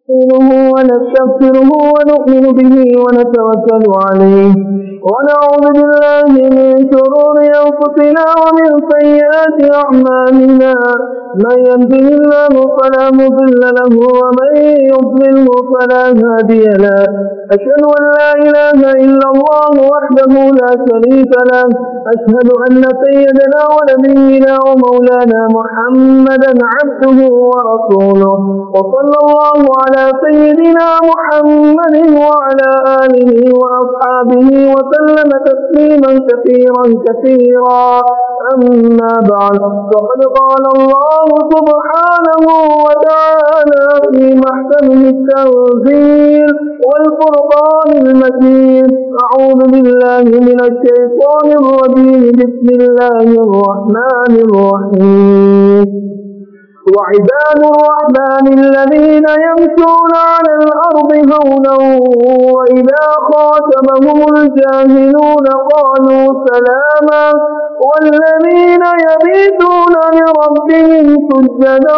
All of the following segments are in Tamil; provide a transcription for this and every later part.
نستعينه ونستغفره ونؤمن به ونتوكل عليه ونعوذ بالله من شرور انفسنا ومن سيئات اعمالنا من يهده الله فلا مضل له ومن يضلله فلا هادي له اشهد ان لا اله الا الله وحده لا شريك له اشهد ان سيدنا ونبينا ومولانا محمدا عبده ورسوله وصلى الله على سيدنا محمد وعلى اله واصحابه وسلم تسليما كثيرا كثيرا اما بعد فقد قال الله سبحانه وتعالى في محكمه التنزيل والفرقان المجيد اعوذ بالله من الشيطان الرجيم بسم الله الرحمن الرحيم وعباد الرحمن الذين يمشون على الأرض هونا وإذا خاتمهم الجاهلون قالوا سلاما والذين يبيتون لربهم سجدا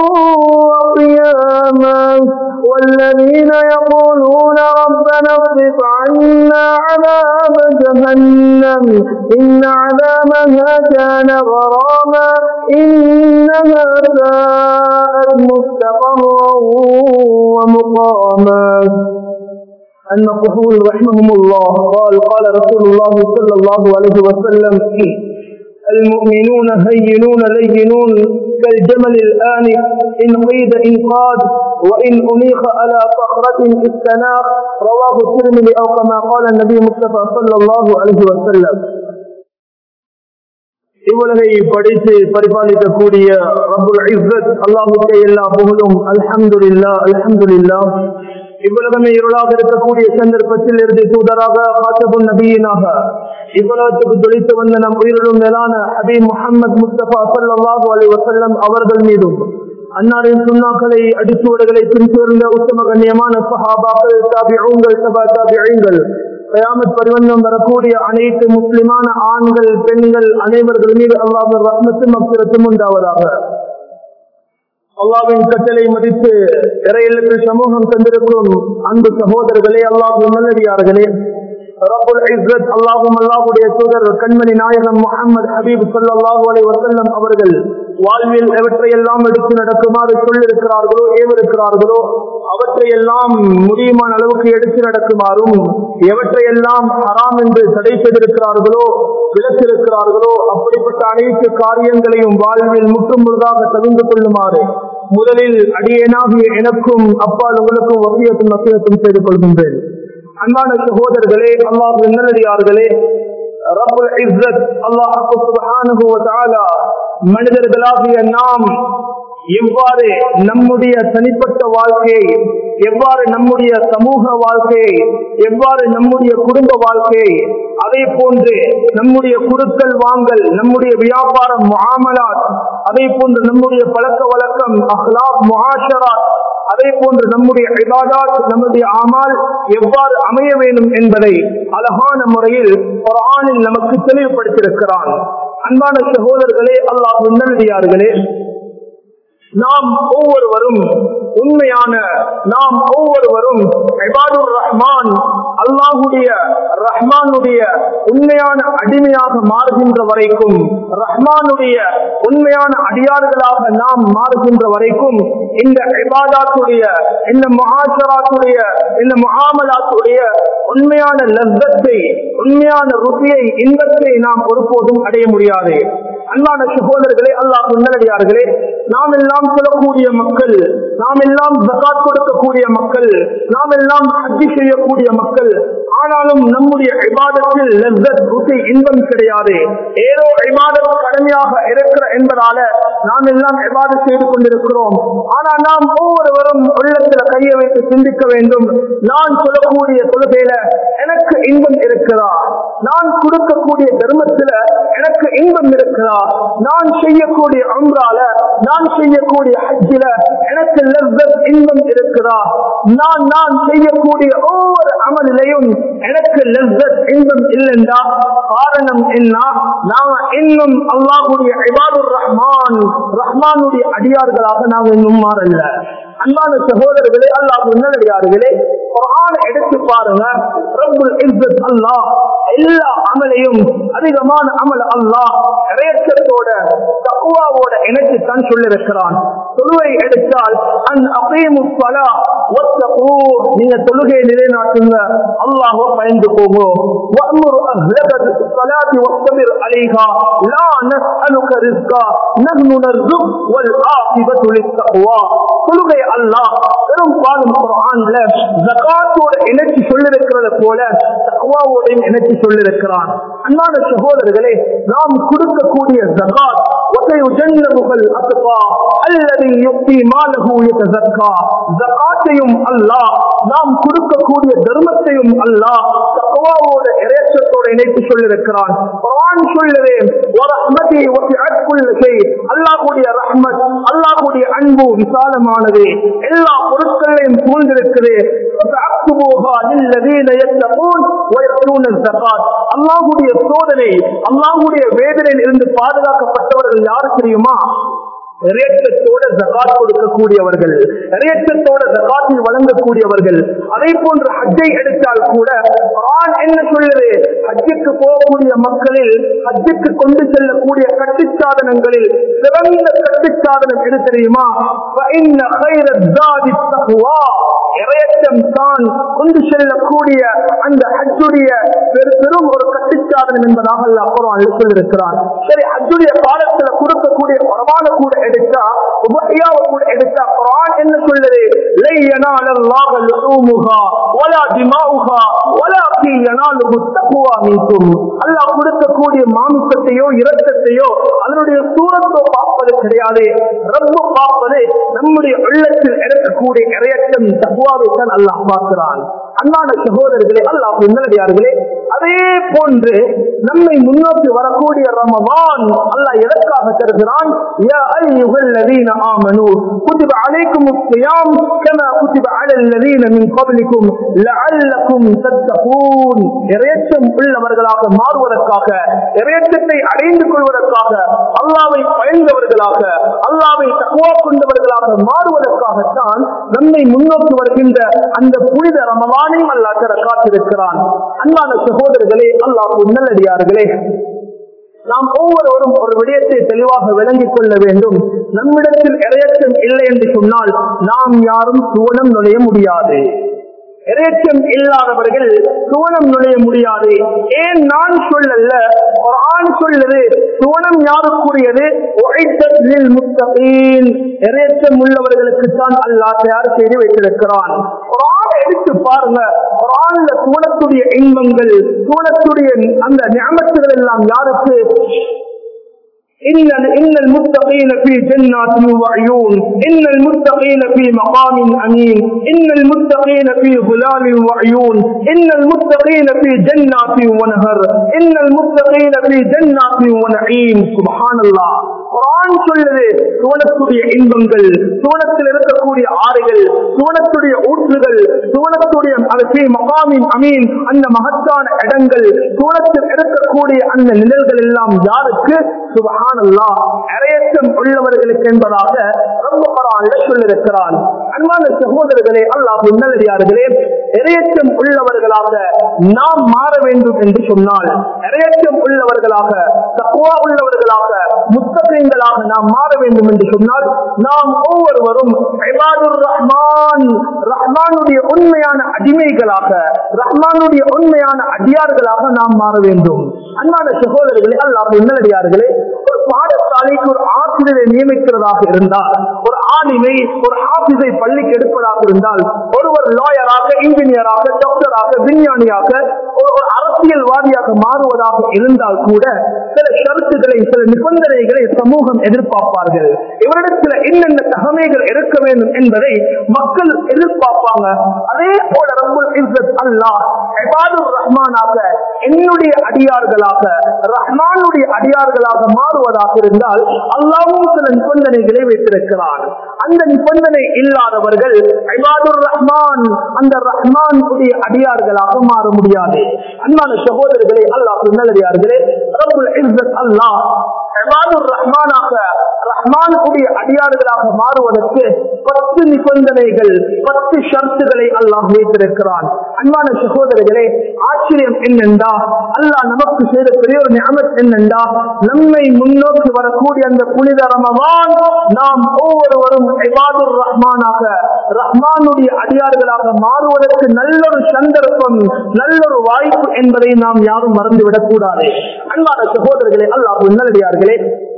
وقياما والذين يقولون ربنا اصرف عنا عذاب جهنم إن عذابها كان غراما إنها ساءت مستقرا ومقاما النقحول رحمهم الله قال قال رسول الله صلى الله عليه وسلم المؤمنون هينون لينون كالجمل الآن إن قيد إنقاد وإن أنيخ على صخرة استناق رواه الترمذي أو كما قال النبي مصطفى صلى الله عليه وسلم இவ்வுலகை படித்து பரிபாலிக்கக்கூடிய ரபுல் இஸ்ஸத் அல்லாஹுக்கே எல்லா புகழும் அல்ஹம்துலில்லா அல்ஹம்துலில்லா இவ்வுலகமே இருளாக இருக்கக்கூடிய சந்தர்ப்பத்தில் இருந்து தூதராக காத்தபுன் நபியினாக இவ்வுலகத்துக்கு தொழித்து வந்த நம் உயிரிலும் மேலான ஹபீப் முகமது முஸ்தபா சல்லாஹூ அலி வசல்லம் அவர்கள் மீதும் அன்னாரின் சுண்ணாக்களை அடிச்சுவடுகளை பின்தொடர்ந்த உத்தம கண்ணியமான சஹாபாக்கள் தாபிகள் சபா தாபிகள் கயாமத் பரிவந்தம் வரக்கூடிய அனைத்து முஸ்லிமான ஆண்கள் பெண்கள் அனைவர்கள் மீது அல்லாஹ் ரத்னத்தும் அப்புறத்தும் உண்டாவதாக அல்லாவின் கட்டளை மதித்து இறையிலுக்கு சமூகம் தந்திருக்கும் அன்பு சகோதரர்களே அல்லாஹ் நல்லடியார்களே ரபுல் இஸ்ரத் அல்லாஹும் அல்லாஹுடைய தூதர் கண்மணி நாயகம் முகமது ஹபீப் சல்லாஹூ அலை வசல்லம் அவர்கள் வாழ்வில் எவற்றையெல்லாம் எடுத்து நடக்குமாறு சொல்லிருக்கிறார்களோ ஏவிருக்கிறார்களோ அவற்றையெல்லாம் முடியுமான அளவுக்கு எடுத்து நடக்குமாறும் எவற்றையெல்லாம் ஹராம் என்று தடை செய்திருக்கிறார்களோ விளக்கிருக்கிறார்களோ அப்படிப்பட்ட அனைத்து காரியங்களையும் வாழ்வில் முற்றும் முழுதாக தவிர்த்து கொள்ளுமாறு முதலில் அடியேனாகிய எனக்கும் அப்பால் உங்களுக்கும் வசியத்தும் வசியத்தும் செய்து கொள்கின்றேன் அன்பான சகோதரர்களே அல்லாஹ் நல்லடியார்களே ரபுல் இஸ்ஸத் அல்லாஹ் சுப்ஹானஹு வ தஆலா மனிதர்களாகிய நாம் எவ்வாறு நம்முடைய தனிப்பட்ட வாழ்க்கையை எவ்வாறு நம்முடைய சமூக வாழ்க்கையை எவ்வாறு நம்முடைய குடும்ப வாழ்க்கையை அதே போன்று நம்முடைய குடுக்கல் வாங்கல் நம்முடைய வியாபாரம் முகாமலாத் அதே போன்று நம்முடைய பழக்க வழக்கம் அஹ்லாப் முஹாஷராத் அதே போன்று நம்முடைய இபாதாத் நம்முடைய ஆமால் எவ்வாறு அமைய வேண்டும் என்பதை அழகான முறையில் ஒரு ஆணில் நமக்கு தெளிவுபடுத்தியிருக்கிறான் அன்பான சகோதரர்களே அல்லாஹ் நல்லடியார்களே நாம் ஒவ்வொருவரும் உண்மையான நாம் ஒவ்வொருவரும் இபாதுர் ரஹ்மான் அல்லாஹுடைய ரஹ்மானுடைய உண்மையான அடிமையாக மாறுகின்ற வரைக்கும் ரஹ்மானுடைய உண்மையான அடியார்களாக நாம் மாறுகின்ற வரைக்கும் இந்த இபாதாத்துடைய இந்த மகாசராத்துடைய இந்த முகாமலாத்துடைய உண்மையான லத்தத்தை உண்மையான ருசியை இன்பத்தை நாம் ஒருபோதும் அடைய முடியாது அன்பான சகோதரர்களே அல்லாஹ் முன்னடியார்களே நாம் எல்லாம் சொல்லக்கூடிய மக்கள் நாம் எல்லாம் ஜகாத் கொடுக்கக்கூடிய மக்கள் நாம் எல்லாம் ஹஜ்ஜி செய்யக்கூடிய மக்கள் ஆனாலும் நம்முடைய இபாதத்தில் லெஸ்ஸத் ருசி இன்பம் கிடையாது ஏதோ இபாதத் கடமையாக இருக்கிற என்பதால நாம் எல்லாம் இபாதத் செய்து கொண்டிருக்கிறோம் ஆனால் நாம் ஒவ்வொருவரும் உள்ளத்துல கையை வைத்து சிந்திக்க வேண்டும் நான் சொல்லக்கூடிய தொழுகையில எனக்கு இன்பம் இருக்கிறா நான் கொடுக்கக்கூடிய தர்மத்துல எனக்கு இன்பம் இருக்கிறா நான் செய்யக்கூடிய அம்ரால நான் செய்யக்கூடிய ஹஜ்ஜில எனக்கு லெஸ்ஸத் இன்பம் இருக்கிறா நான் நான் செய்யக்கூடிய ஒவ்வொரு அமலிலையும் எனக்கு லெஸ்ஸத் இன்பம் இல்லைண்டா காரணம் என்ன நாங்க இன்னும் அல்லாஹுடைய இபாதுர் ரஹ்மான் ரஹ்மானுடைய அடியார்களாக நாங்க இன்னும் மாறல அன்பான சகோதரர்களே அல்லாஹ் நல்லடியார்களே குர்ஆன் எடுத்து பாருங்க ரப்புல் இஸ்ஸத் அல்லாஹ் எல்லா அமலையும் அதிகமான அமல் அல்லாஹ் இறையச்சத்தோட தக்குவாவோட இணைத்து தான் சொல்லிருக்கிறான் தொழுவை எடுத்தால் அன் அகீமு ஸலா வத்தகூ நீங்க தொழுகை நிலைநாட்டுங்க அல்லாஹ் பயந்து போகோ வஅமுரு அஹ்லக பிஸ்ஸலாத்தி வஸ்தபிர் அலைஹா லா நஸ்அலுக ரிஸ்கா நஹ்னு நர்சுக் வல் ஆகிபத்து லித்தக்வா தொழுகை அல்லாஹ் பெரும்பாலும் குர்ஆன்ல ஜகாத்தோட இணைச்சு சொல்லிருக்கிறது போல தக்வாவோடையும் இணைச்சு சொல்லிருக்கிறான் அன்பான சகோதரர்களே நாம் கொடுக்கக்கூடிய ஜகாத் وسيجنبها الأتقى الذي يؤتي ماله يتزكى ஜகாத்தையும் அல்லாஹ் நாம் கொடுக்கக்கூடிய தர்மத்தையும் அல்லாஹ் தக்வாவோட இறைச்சத்தோட இணைத்து சொல்லிருக்கிறான் குர்ஆன் சொல்லுதே வரஹ்மதி வசிஅத் குல்ல ஷை அல்லாஹ்வுடைய ரஹ்மத் அல்லாஹ்வுடைய அன்பு விசாலமானது எல்லா பொருட்களையும் சூழ்ந்திருக்குது فَأَكْتُبُوهَا لِلَّذِينَ يَتَّقُونَ وَيَؤْتُونَ الزَّكَاةَ அல்லாஹ்வுடைய சோதனை அல்லாஹ்வுடைய வேதனையில் இருந்து பாதுகாக்கப்பட்டவர்கள் யாரு தெரியுமா இறையற்றத்தோட ஜகாத் கொடுக்கக்கூடியவர்கள் இறையற்றத்தோட ஜகாத்தில் வழங்கக்கூடியவர்கள் அதே போன்று ஹஜ்ஜை எடுத்தால் கூட குர்ஆன் என்ன சொல்லுது ஹஜ்ஜுக்கு போகக்கூடிய மக்களில் ஹஜ்ஜுக்கு கொண்டு செல்லக்கூடிய கட்டுச்சாதனங்களில் சிறந்த கட்டுச்சாதனம் எது தெரியுமா فَإِنَّ خَيْرَ الزَّادِ التَّقْوَى இறையச்சம் தான் கொண்டு செல்லக்கூடிய அந்த ஹஜ்ஜுடைய பெரு- பெரும் ஒரு கட்டுச்சாதனம் என்பதாக அல்லாஹ் குர்ஆனில் சொல்லியிருக்கிறான் சரி ஹஜ்ஜுடைய காலத்துல கொடுக்கக்கூடிய குர்ஆன கூட எடுத்தா உபஹியாவை கூட எடுத்தா குர்ஆன் என்ன சொல்லுது லை யனால அல்லாஹ் லுஹூமுஹா வலா திமாஉஹா வலாக்கி யனாலுஹு தக்வா மின்கும் அல்லாஹ் கொடுக்கக்கூடிய மாமிசத்தையோ இரத்தத்தையோ அதனுடைய சூரத்தோ பார்ப்பது கிடையாது ரப்பு பார்ப்பது நம்முடைய உள்ளத்தில் இருக்கக்கூடிய இறையச்சம் தகுவாவை தான் அல்லாஹ் பார்க்கிறான் அன்பான சகோதரர்களே அல்லாஹ் நல்லடியார்களே அதே போன்று நம்மை முன்னோக்கி வரக்கூடிய ரமவான் அல்லாஹ் எதற்காக தருகிறான் யா அய்யுஹல் லதீன ஆமனு குதிப அலைக்குமுஸ் ஸியாம் கமா குதிப அலல் லதீன மின் கப்லிக்கும் லஅல்லக்கும் தத்தகூன் இறையச்சம் உள்ளவர்களாக மாறுவதற்காக இறையச்சத்தை அடைந்து கொள்வதற்காக அல்லாவை பயந்தவர்களாக அல்லாவை தக்குவா கொண்டவர்களாக மாறுவதற்காகத்தான் நம்மை முன்னோக்கி வருகின்ற அந்த புனித ரமவானையும் அல்லாஹ் தர காத்திருக்கிறான் அன்பான சகோதரர்களே அல்லாஹ் நல்லடியார்களே நாம் ஒவ்வொருவரும் ஒரு விடயத்தை தெளிவாக விளங்கிக் கொள்ள வேண்டும் நம்மிடத்தில் இறையச்சம் இல்லை என்று சொன்னால் நாம் யாரும் சுவனம் நுழைய முடியாது இறைச்சம் இல்லாதவர்கள் சுவனம் நுழைய முடியாது ஏன் நான் சொல்லல ஒரு ஆண் சொல்லுது சுவனம் யாருக்குரியது உழைத்தல் முத்தகீன் இறைச்சம் உள்ளவர்களுக்கு தான் அல்லாஹ் தயார் செய்து வைத்திருக்கிறான் குர்ஆனை எடுத்து பாருங்க குர்ஆன்ல சுவனத்துடைய இன்பங்கள் சுவனத்துடைய அந்த ஞாபகங்கள் எல்லாம் யாருக்கு إن إن المتقين في جنات وعيون إن المتقين في مقام أمين إن المتقين في ظلال وعيون إن المتقين في جنات ونهر إن المتقين في جنات ونعيم سبحان الله குரான் சொல்லுது சுவனத்துடைய இன்பங்கள் சுவனத்தில் இருக்கக்கூடிய ஆறுகள் சுவனத்துடைய ஊற்றுகள் சுவனத்துடைய அரசே மகாமின் அமீன் அந்த மகத்தான இடங்கள் சுவனத்தில் இருக்கக்கூடிய அந்த நிழல்கள் எல்லாம் யாருக்கு சுபஹான் அல்லாஹ் இறையச்சம் உள்ளவர்களுக்கு என்பதாக ரொம்ப பரவாயில்ல சொல்லிருக்கிறான் அன்பான சகோதரர்களே அல்லாஹ் நல்லடியார்களே இறையச்சம் உள்ளவர்களாக நாம் மாற வேண்டும் என்று சொன்னால் இறையச்சம் உள்ளவர்களாக தக்குவா உள்ளவர்களாக முத்தகங்களாக நாம் மாற வேண்டும் என்று சொன்னால் நாம் ஒவ்வொருவரும் இபாதுர் ரஹ்மான் ரஹ்மானுடைய உண்மையான அடிமைகளாக ரஹ்மானுடைய உண்மையான அடியார்களாக நாம் மாற வேண்டும் அன்பான சகோதரர்களே அல்லாஹ் நல்லடியார்களே ஒரு பாடசாலைக்கு ஒரு ஆசிரியரை நியமிக்கிறதாக இருந்தால் ஒரு ஆலிமை ஒரு ஆபிஸை பள்ளிக்கு எடுப்பதாக இருந்தால் ஒருவர் லாயராக இன்ஜினியராக டாக்டராக விஞ்ஞானியாக ஒரு ஒரு அரசியல்வாதியாக மாறுவதாக இருந்தால் கூட சில கருத்துக்களை சில நிபந்தனைகளை சமூகம் எதிர்பார்ப்பார்கள் இவரிடத்தில் என்னென்ன தகமைகள் இருக்க வேண்டும் என்பதை மக்கள் எதிர்பார்ப்பாங்க அதே போல ரப்புல் இஸ்ஸத் அல்லாஹ் இபாதுர் ரஹ்மானாக என்னுடைய அடியார்களாக ரஹ்மானுடைய அடியார்களாக மாறுவதாக இருந்தால் அல்லாவும் சில நிபந்தனைகளை வைத்திருக்கிறான் அந்த நிபந்தனை இல்லாதவர்கள் இபாதுர் ரஹ்மான் ரஹ்மான் அந்த ரஹ்மான் உடைய அடியார்களாக மாற முடியாது அன்பான சகோதரர்களே அல்லாஹ் நல்லடியார்களே ரப்புல் இஸ்ஸத் அல்லாஹ் இபாதுர் ரஹ்மானாக ரஹ்மான் உடைய அடியார்களாக மாறுவதற்கு பத்து நிபந்தனைகள் பத்து ஷர்த்துகளை அல்லாஹ் வைத்திருக்கிறான் அன்பான சகோதரர்களே ஆச்சரியம் என்னென்றா அல்லாஹ் நமக்கு செய்த பெரிய ஒரு ஞாபகம் என்னென்றா நம்மை முன்னோக்கி வரக்கூடிய அந்த புனித ரமவான் நாம் ஒவ்வொருவரும் இபாதுர் ரஹ்மானாக ரஹ்மானுடைய அடியார்களாக மாறுவதற்கு நல்ல ஒரு சந்தர்ப்பம் நல்ல ஒரு வாய்ப்பு என்பதை நாம் யாரும் மறந்துவிடக் கூடாது அன்பான சகோதரர்களே அல்லாஹ் நல்லடியார்களே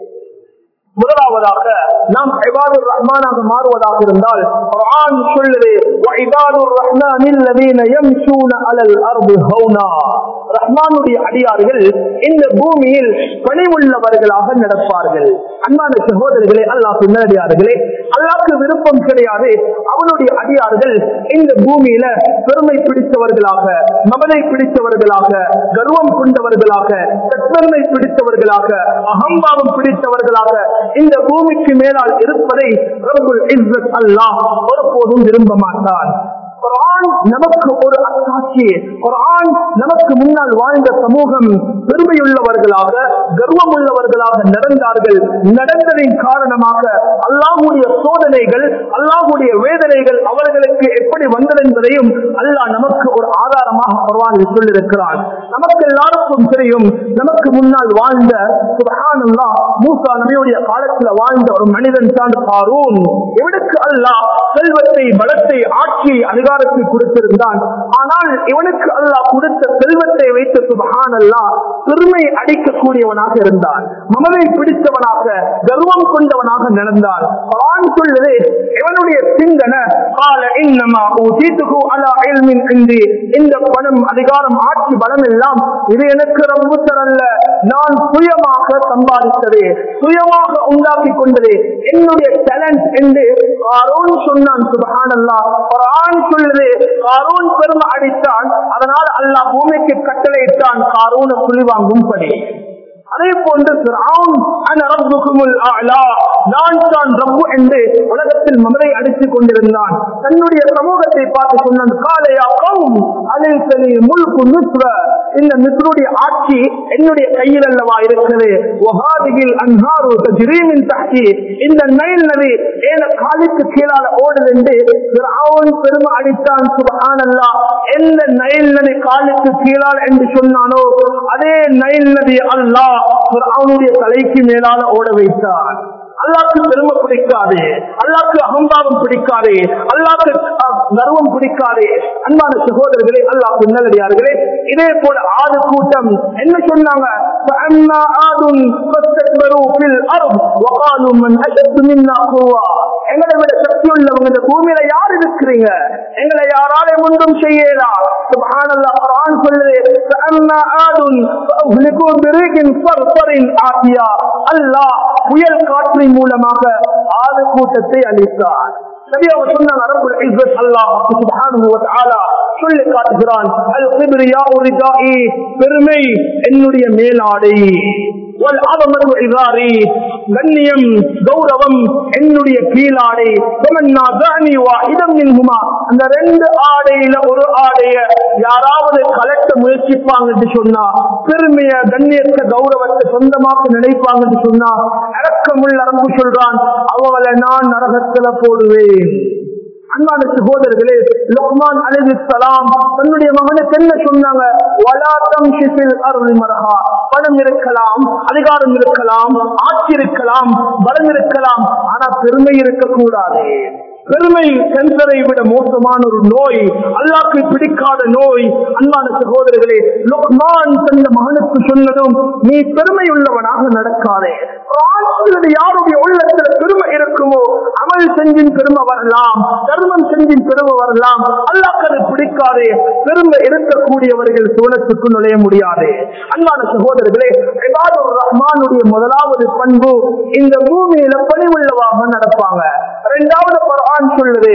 முதலாவதாக நாம் இபாதுர் ரஹ்மானாக மாறுவதாக இருந்தால் குர்ஆன் சொல்லுது வஇபாதுர் ரஹ்மானில் லதீன யம்ஷூன அலல் அர்தி ஹௌனா ரஹ்மானுடைய அடியார்கள் இந்த பூமியில் பணிவுள்ளவர்களாக நடப்பார்கள் அன்பான சகோதரர்களே அல்லாஹ் நல்லடியார்களே அல்லாஹ்க்கு விருப்பம் கிடையாது அவனுடைய அடியார்கள் இந்த பூமியில பெருமை பிடித்தவர்களாக மமதை பிடித்தவர்களாக கர்வம் கொண்டவர்களாக தற்பெருமை பிடித்தவர்களாக அகம்பாவம் பிடித்தவர்களாக இந்த பூமிக்கு மேலால் இருப்பதை ரப்புல் இஸ்ஸத் அல்லாஹ் ஒருபோதும் விரும்ப மாட்டான் குர்ஆன் நமக்கு ஒரு அத்தாட்சி குர்ஆன் நமக்கு முன்னால் வாழ்ந்த சமூகம் பெருமையுள்ளவர்களாக கர்வம் உள்ளவர்களாக நடந்தார்கள் நடந்ததின் காரணமாக அல்லாஹுடைய சோதனைகள் அல்லாஹுடைய வேதனைகள் அவர்களுக்கு எப்படி வந்தது என்பதையும் அல்லாஹ் நமக்கு ஒரு ஆதாரமாக குர்ஆனில் சொல்லியிருக்கிறான் நமக்கு எல்லாருக்கும் தெரியும் நமக்கு முன்னால் வாழ்ந்த சுபஹானல்லாஹ் மூசா நபியுடைய காலத்தில் வாழ்ந்த ஒரு மனிதன் தான் காரூன் இவனுக்கு அல்லாஹ் செல்வத்தை பலத்தை ஆட்சியை அதிகாரத்தை கொடுத்திருந்தான் ஆனால் இவனுக்கு அல்லாஹ் கொடுத்த செல்வத்தை வைத்து சுபஹான் அல்லாஹ் பெருமை அடிக்கக்கூடியவனாக இருந்தான் மமதை பிடித்தவனாக கர்வம் கொண்டவனாக நடந்தான் குர்ஆன் சொல்லுது இவனுடைய சிந்தனை கால இன்னமா ஊதீதுகு அலா இல்மின் இன்றி இந்த பணம் அதிகாரம் ஆட்சி பலம் எல்லாம் இது எனக்கு ரொம்ப தரல்ல நான் சுயமாக சம்பாதித்தது சுயமாக உண்டாக்கி கொண்டது என்னுடைய டேலண்ட் என்று காரோன் சொன்னான் சுபஹானல்லாஹ் குர்ஆன் சொல்லுது காரோன் பெருமை அடித்தான் அதனால் அல்லாஹ் பூமிக்கு கட்டளையிட்டான் காரோனை குழி வாங்கும்படி அதே போன்று ஃபிரௌன் அன ரப்புக்குமுல் அஅலா நான் தான் ரப்பு என்று உலகத்தில் மமதை அடித்துக் கொண்டிருந்தான் தன்னுடைய சமூகத்தை பார்த்து சொன்னான் காலையா கௌம் அலைசலி முல்கு மிஸ்ர இந்த மிஸ்ருடைய ஆட்சி என்னுடைய கையில் அல்லவா இருக்கிறது வஹாதிகில் அன்ஹாரு தஜ்ரீமின் தஹ்தி இந்த நைல் நதி ஏன காலுக்கு கீழால ஓடுது என்று ஃபிரௌன் பெருமை அடித்தான் சுப்ஹானல்லாஹ் எந்த நைல் நதி காலுக்கு கீழால் என்று சொன்னானோ அதே நைல் நதி அல்லாஹ் அவனுடைய தலைக்கு மேலால ஓட வைத்தான் அல்லாக்கு பெருமை பிடிக்காது அல்லாக்கு அகம்பாவம் பிடிக்காது அல்லாக்கு கர்வம் பிடிக்காது அன்பான சகோதரர்களே அல்லாஹ் நல்லடியார்களே இதே போல ஆறு கூட்டம் என்ன சொன்னாங்க فأما عاد فاستكبروا في الأرض وقالوا من أشد منا قوة எங்களை விட சக்தி உள்ளவங்க இந்த பூமியில யார் இருக்கிறீங்க எங்களை யாராலையும் ஒன்றும் செய்யலாம் சுப்ஹானல்லாஹ் குர்ஆன் சொல்லுது فأما عاد فأهلكوا بريح صرصر آتيا அல்லாஹ் புயல் காற்றின் மூலமாக ஆறு கூட்டத்தை அளித்தார் நபி அவர் சொன்னாங்க ரப்புல் இஸ்ஸத் அல்லாஹ் சுப்ஹானஹு வ தஆலா சொல்லி காட்டுகிறான் அல் கிப்ரியாஉ ரிதாஇ பெருமை என்னுடைய மேலாடை வல் அதமது இதாரி கண்ணியம் கௌரவம் என்னுடைய கீழாடை தமன்னா தானி வாஹிதம் மின்ஹுமா அந்த ரெண்டு ஆடையில ஒரு ஆடைய யாராவது கலட்ட முயற்சிப்பாங்க என்று சொன்னா பெருமைய கண்ணியத்தை கௌரவத்தை சொந்தமாக்க நினைப்பாங்க என்று சொன்னா அடக்கமுள்ள அரம்பு சொல்றான் அவளை நான் நரகத்துல போடுவேன் அன்பான சகோதரர்களே லுக்மான் அலைஹி சலாம் தன்னுடைய மகனுக்கு என்ன சொன்னாங்க வலாத்தம் ஷிஃபில் அருள் மரஹா பணம் இருக்கலாம் அதிகாரம் இருக்கலாம் ஆட்சி இருக்கலாம் பலம் இருக்கலாம் ஆனா பெருமை இருக்கக்கூடாது பெருமை கேன்சரை விட மோசமான ஒரு நோய் அல்லாக்கு பிடிக்காத நோய் அன்பான சகோதரர்களே லுக்மான் தந்த மகனுக்கு சொன்னதும் நீ பெருமை உள்ளவனாக நடக்காதே ஆட்சியில் யாருடைய உள்ளத்துல பெருமை இருக்குமோ அமல் செஞ்சின் பெருமை வரலாம் தர்மம் செஞ்சின் பெருமை வரலாம் அல்லாக்கு அது பிடிக்காதே பெருமை இருக்கக்கூடியவர்கள் சோழத்துக்கு நுழைய முடியாது அன்பான சகோதரர்களே இபாதுர் ரஹ்மானுடைய முதலாவது பண்பு இந்த பூமியில பணிவுள்ளவாக நடப்பாங்க இரண்டாவது குர்ஆன் சொல்லுது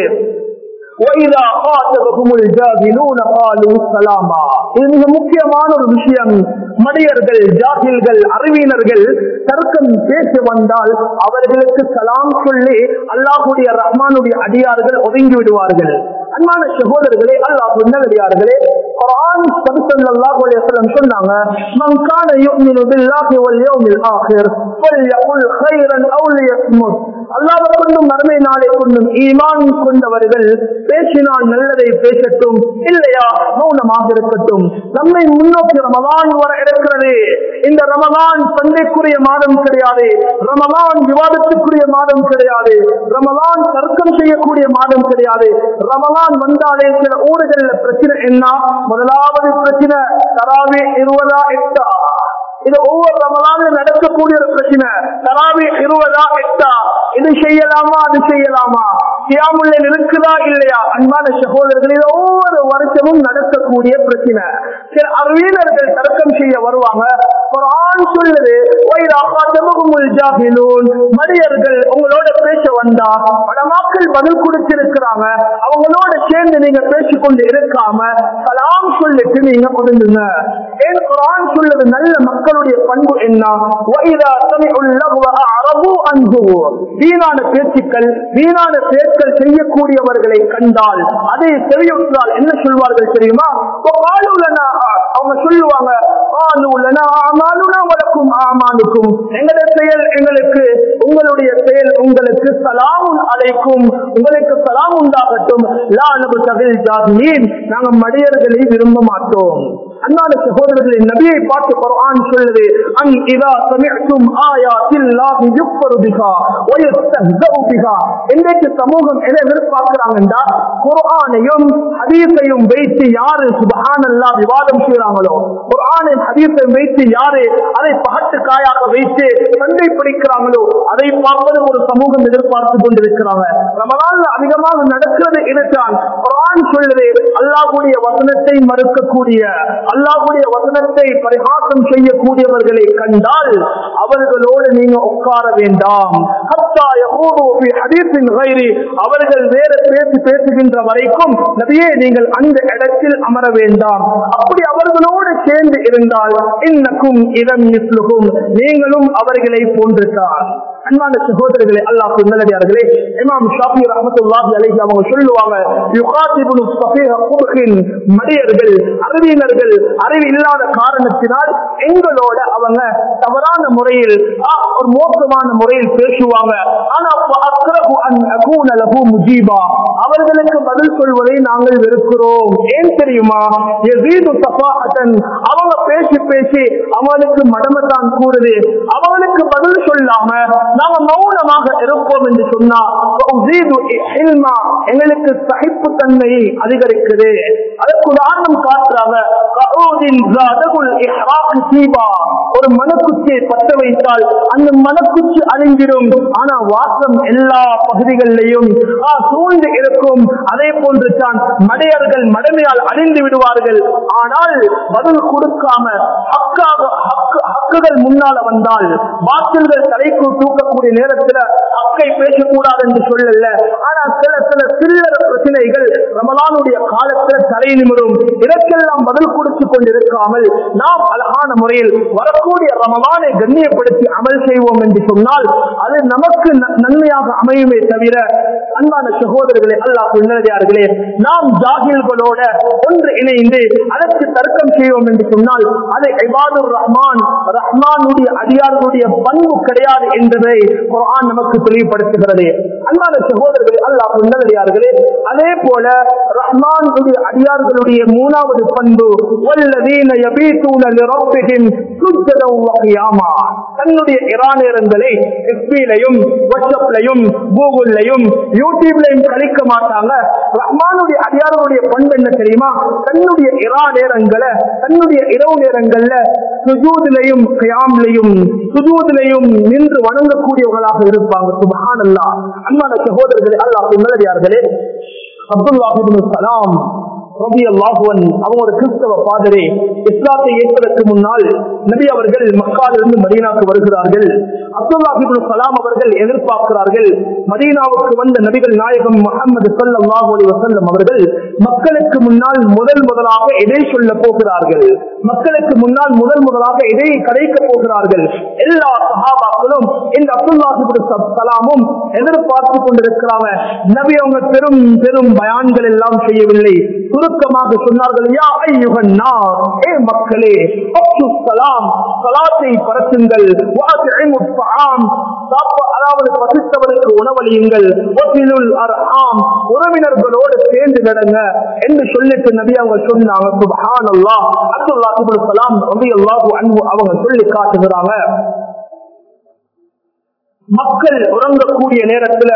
وَإِذَا خَاطَبَهُمُ الْجَاهِلُونَ قَالُوا سَلَامًا இது மிக முக்கியமான ஒரு விஷயம் மடியர்கள் ஜாகில்கள் அறிவினர்கள் தர்க்கம் பேச வந்தால் அவர்களுக்கு சலாம் சொல்லி அல்லாஹுடைய ரஹ்மானுடைய அடியார்கள் ஒதுங்கி விடுவார்கள் அன்பான சகோதரர்களே அல்லாஹ் நல்லடியார்களே குர்ஆன் ஸல்லல்லாஹு அலைஹி வஸல்லம் சொன்னாங்க மன் கான யுமினு பில்லாஹி வல் யௌமில் ஆகிர் ஃபல்யகுல் கைரன் அw லியஸ்முத் அல்லாஹ் கொண்டும் மறுமை நாளை கொண்டும் ஈமான் கொண்டவர்கள் பேசினால் நல்லதை பேசட்டும் இல்லையா மௌனமாக இருக்கட்டும் நம்மை முன்னோக்கி ரமலான் வர இருக்கிறது இந்த ரமலான் சந்தைக்குரிய மாதம் கிடையாது ரமலான் விவாதத்துக்குரிய மாதம் கிடையாது ரமலான் தர்க்கம் செய்யக்கூடிய மாதம் கிடையாது ரமலான் வந்தாலே சில ஊர்கள்ல பிரச்சனை என்ன முதலாவது பிரச்சனை தராவே இருபதா எட்டா இது ஒவ்வொரு ரமலானில் நடக்கக்கூடிய ஒரு பிரச்சனை தராவி இருபதா எட்டா இது செய்யலாமா அது செய்யலாமா கியாமுள்ள இருக்குதா இல்லையா அன்பான சகோதரர்கள் இது ஒவ்வொரு வருஷமும் நடக்கக்கூடிய பிரச்சனை சில அறிவியலர்கள் தர்க்கம் செய்ய வருவாங்க ஒரு ஆண் சொல்லுது மனிதர்கள் உங்களோட பேச வந்தா படமாக்கள் பதில் கொடுத்திருக்கிறாங்க அவங்களோட சேர்ந்து நீங்க பேசிக்கொண்டு இருக்காம கலாம் சொல்லிட்டு நீங்க ஒதுங்குங்க ஏன் குரான் சொல்லுது நல்ல மக்களுடைய பண்பு என்ன வைரா அரபு அன்பு வீணான பேச்சுக்கள் வீணான பேச்சுக்கள் செய்யக்கூடியவர்களை கண்டால் அதை செவியுற்றால் என்ன சொல்வார்கள் தெரியுமா அவங்க சொல்லுவாங்க வழக்கும் ஆமானுக்கும் எங்களுடைய செயல் எங்களுக்கு உங்களுடைய செயல் உங்களுக்கு சலாமுன் அழைக்கும் உங்களுக்கு சலாம் உண்டாகட்டும் லானபு தகில் ஜாதீன் நாங்க மடியர்களை விரும்ப மாட்டோம் அன்பான சகோதரர்களின் நபியை பார்த்து குர்ஆன் சொல்லுது அன் இதா சமிஅத்தும் ஆயாத்தில்லாஹி யுக்ஃபரு பிஹா வ யஸ்தஹ்ஸஉ பிஹா இன்றைக்கு சமூகம் எதை எதிர்பார்க்கிறாங்கன்னா குர்ஆனையும் ஹதீஸையும் வைத்து யாரு சுப்ஹானல்லாஹ் விவாதம் செய்றாங்களோ குர்ஆனையும் ஹதீஸையும் வைத்து யாரு அதை பகட்டு காயாக வைத்து சண்டை பிடிக்கிறாங்களோ அதை பார்ப்பது ஒரு சமூகம் எதிர்பார்த்து கொண்டிருக்கிறாங்க ரமலான்ல அதிகமாக நடக்கிறது இதுதான் குர்ஆன் சொல்லுது அல்லாஹ்வுடைய வசனத்தை மறுக்கக்கூடிய அல்லாஹுடைய வசனத்தை பரிகாசம் செய்யக்கூடியவர்களை கண்டால் அவர்களோடு நீங்க உட்கார வேண்டாம் அவர்கள் வேற பேசி பேசுகின்ற வரைக்கும் நபியே நீங்கள் அந்த இடத்தில் அமர வேண்டாம் அப்படி அவர்களோடு சேர்ந்து இருந்தால் இன்னக்கும் இடம் இஸ்லுகும் நீங்களும் அவர்களை போன்றுதான் அன்பான சகோதரர்களே அல்லாஹ் நல்லடியார்களே இமாம் ஷாஃபி ரஹமத்துல்லாஹி அலைஹி அவங்க சொல்லுவாங்க யுகாதிபுனு ஸஃபீஹ குர்ஹின் மடியர்கள் அறிவியலர்கள் அறிவு இல்லாத காரணத்தினால் எங்களோட அவங்க தவறான முறையில் ஆ, ஒரு மோசமான முறையில் பேசுவாங்க ஆனா அக்ரஹு அன் அகூன லஹு முஜீபா அவர்களுக்கு பதில் சொல்வதை நாங்கள் வெறுக்கிறோம் ஏன் தெரியுமா யஸீது தஃபாஹத்தன் அவங்க பேசி பேசி அவனுக்கு மடமத்தான் கூறுது அவனுக்கு பதில் சொல்லாம நாம மௌனமாக இருப்போம் என்று சொன்னா உஸீது இல்மா எங்களுக்கு சகிப்புத்தன்மையை அதிகரிக்குது அதற்கு உதாரணம் காட்டுறாங்க கஊதின் ஜாதகுல் இஹ்ராக் சீபா ஒரு மனக்குச்சியை பற்ற வைத்தால் அந்த மனக்குச்சி அழிஞ்சிடும் ஆனா வாசம் எல்லா பகுதிகளிலையும் ஆ, சூழ்ந்து இருக்கும் அதே போன்று தான் மடையர்கள் மடமையால் அழிந்து விடுவார்கள் ஆனால் பதில் கொடுக்காம ஹக்காக ஹக்கு ஹக்குகள் முன்னால வந்தால் பாத்தில்கள் தலைக்கு தூக்கக்கூடிய நேரத்துல ஹக்கை பேசக்கூடாது என்று சொல்லல ஆனா சில சில சில்லற பிரச்சனைகள் ரமலானுடைய காலத்துல தலை நிமிரும் இதற்கெல்லாம் பதில் கொடுத்து கொண்டிருக்காமல் நாம் அழகான முறையில் வரக்கூடிய ரமலானை கண்ணியப்படுத்தி அமல் செய்வோம் என்று சொன்னால் அது நமக்கு ந- நன்மையாக அமையுமே தவிர அன்பான சகோதரர்களே அல்லாஹ் உன்னதியார்களே நாம் ஜாகில்களோட ஒன்று இணைந்து அதற்கு தர்க்கம் செய்வோம் என்று சொன்னால் அது இபாதுர் ரஹ்மான் ரஹ்மானுடைய அடியார்களுடைய பண்பு கிடையாது என்பதை குர்ஆன் நமக்கு தெளிவுபடுத்துகிறது அன்பான சகோதரர்களே அல்லாஹ் உன்னதியார்களே அதே போல ரஹ்மானுடைய அடியார்களுடைய மூணாவது பண்பு வல்லதீன யபீதூன லிரப்பிஹிம் சுஜ்ஜதன் வ கியாமா தன்னுடைய இரா நேரங்களை எஃபிலையும் வாட்ஸ்அப்லையும் கூகுள்லையும் யூடியூப்லையும் கழிக்க மாட்டாங்க ரஹ்மானுடைய அடியார்களுடைய பண்பு என்ன தெரியுமா தன்னுடைய இரா நேரங்களை தன்னுடைய இரவு நேரங்கள்ல சுஜூதிலையும் கியாம்லையும் சுஜூதிலையும் நின்று வணங்கக்கூடியவர்களாக இருப்பாங்க சுபஹானல்லாஹ் அன்பான சகோதரர்களே அல்லாஹ் நல்லடியார்களே அப்துல்லாஹ் இப்னு சலாம் ரபி அல்லாஹுவன் அவங்க ஒரு கிறிஸ்தவ பாதரே இஸ்லாத்தை ஏற்பதற்கு முன்னால் நபி அவர்கள் மக்காலிருந்து மதீனாவுக்கு வருகிறார்கள் அப்துல்லாஹிபுல் கலாம் அவர்கள் எதிர்பார்க்கிறார்கள் மதீனாவுக்கு வந்த நபிகள் நாயகம் முகமது சல்லாஹூ அலி வசல்லம் அவர்கள் மக்களுக்கு முன்னால் முதல் முதலாக எதை சொல்ல போகிறார்கள் மக்களுக்கு முன்னால் முதல் முதலாக எதை கதைக்க போகிறார்கள் எல்லா சகாபாக்களும் இந்த அப்துல்லாஹிபுல் கலாமும் எதிர்பார்த்து கொண்டிருக்கிறாங்க நபி அவங்க பெரும் பெரும் பயான்கள் எல்லாம் செய்யவில்லை சுருக்கமாக சொன்னார்கள் யா ஐயுகன் ஏ மக்களே சலாம் சலாத்தை பரத்துங்கள் அதாவது பசித்தவருக்கு உணவளியுங்கள் உறவினர்களோடு சேர்ந்து நடங்க என்று சொல்லிட்டு நபி அவங்க சொன்னாங்க சுபஹான் அல்லா அப்துல்லா சலாம் ரபி அல்லாஹு அன்பு அவங்க சொல்லி காட்டுகிறாங்க மக்கள் உறங்கக்கூடிய நேரத்துல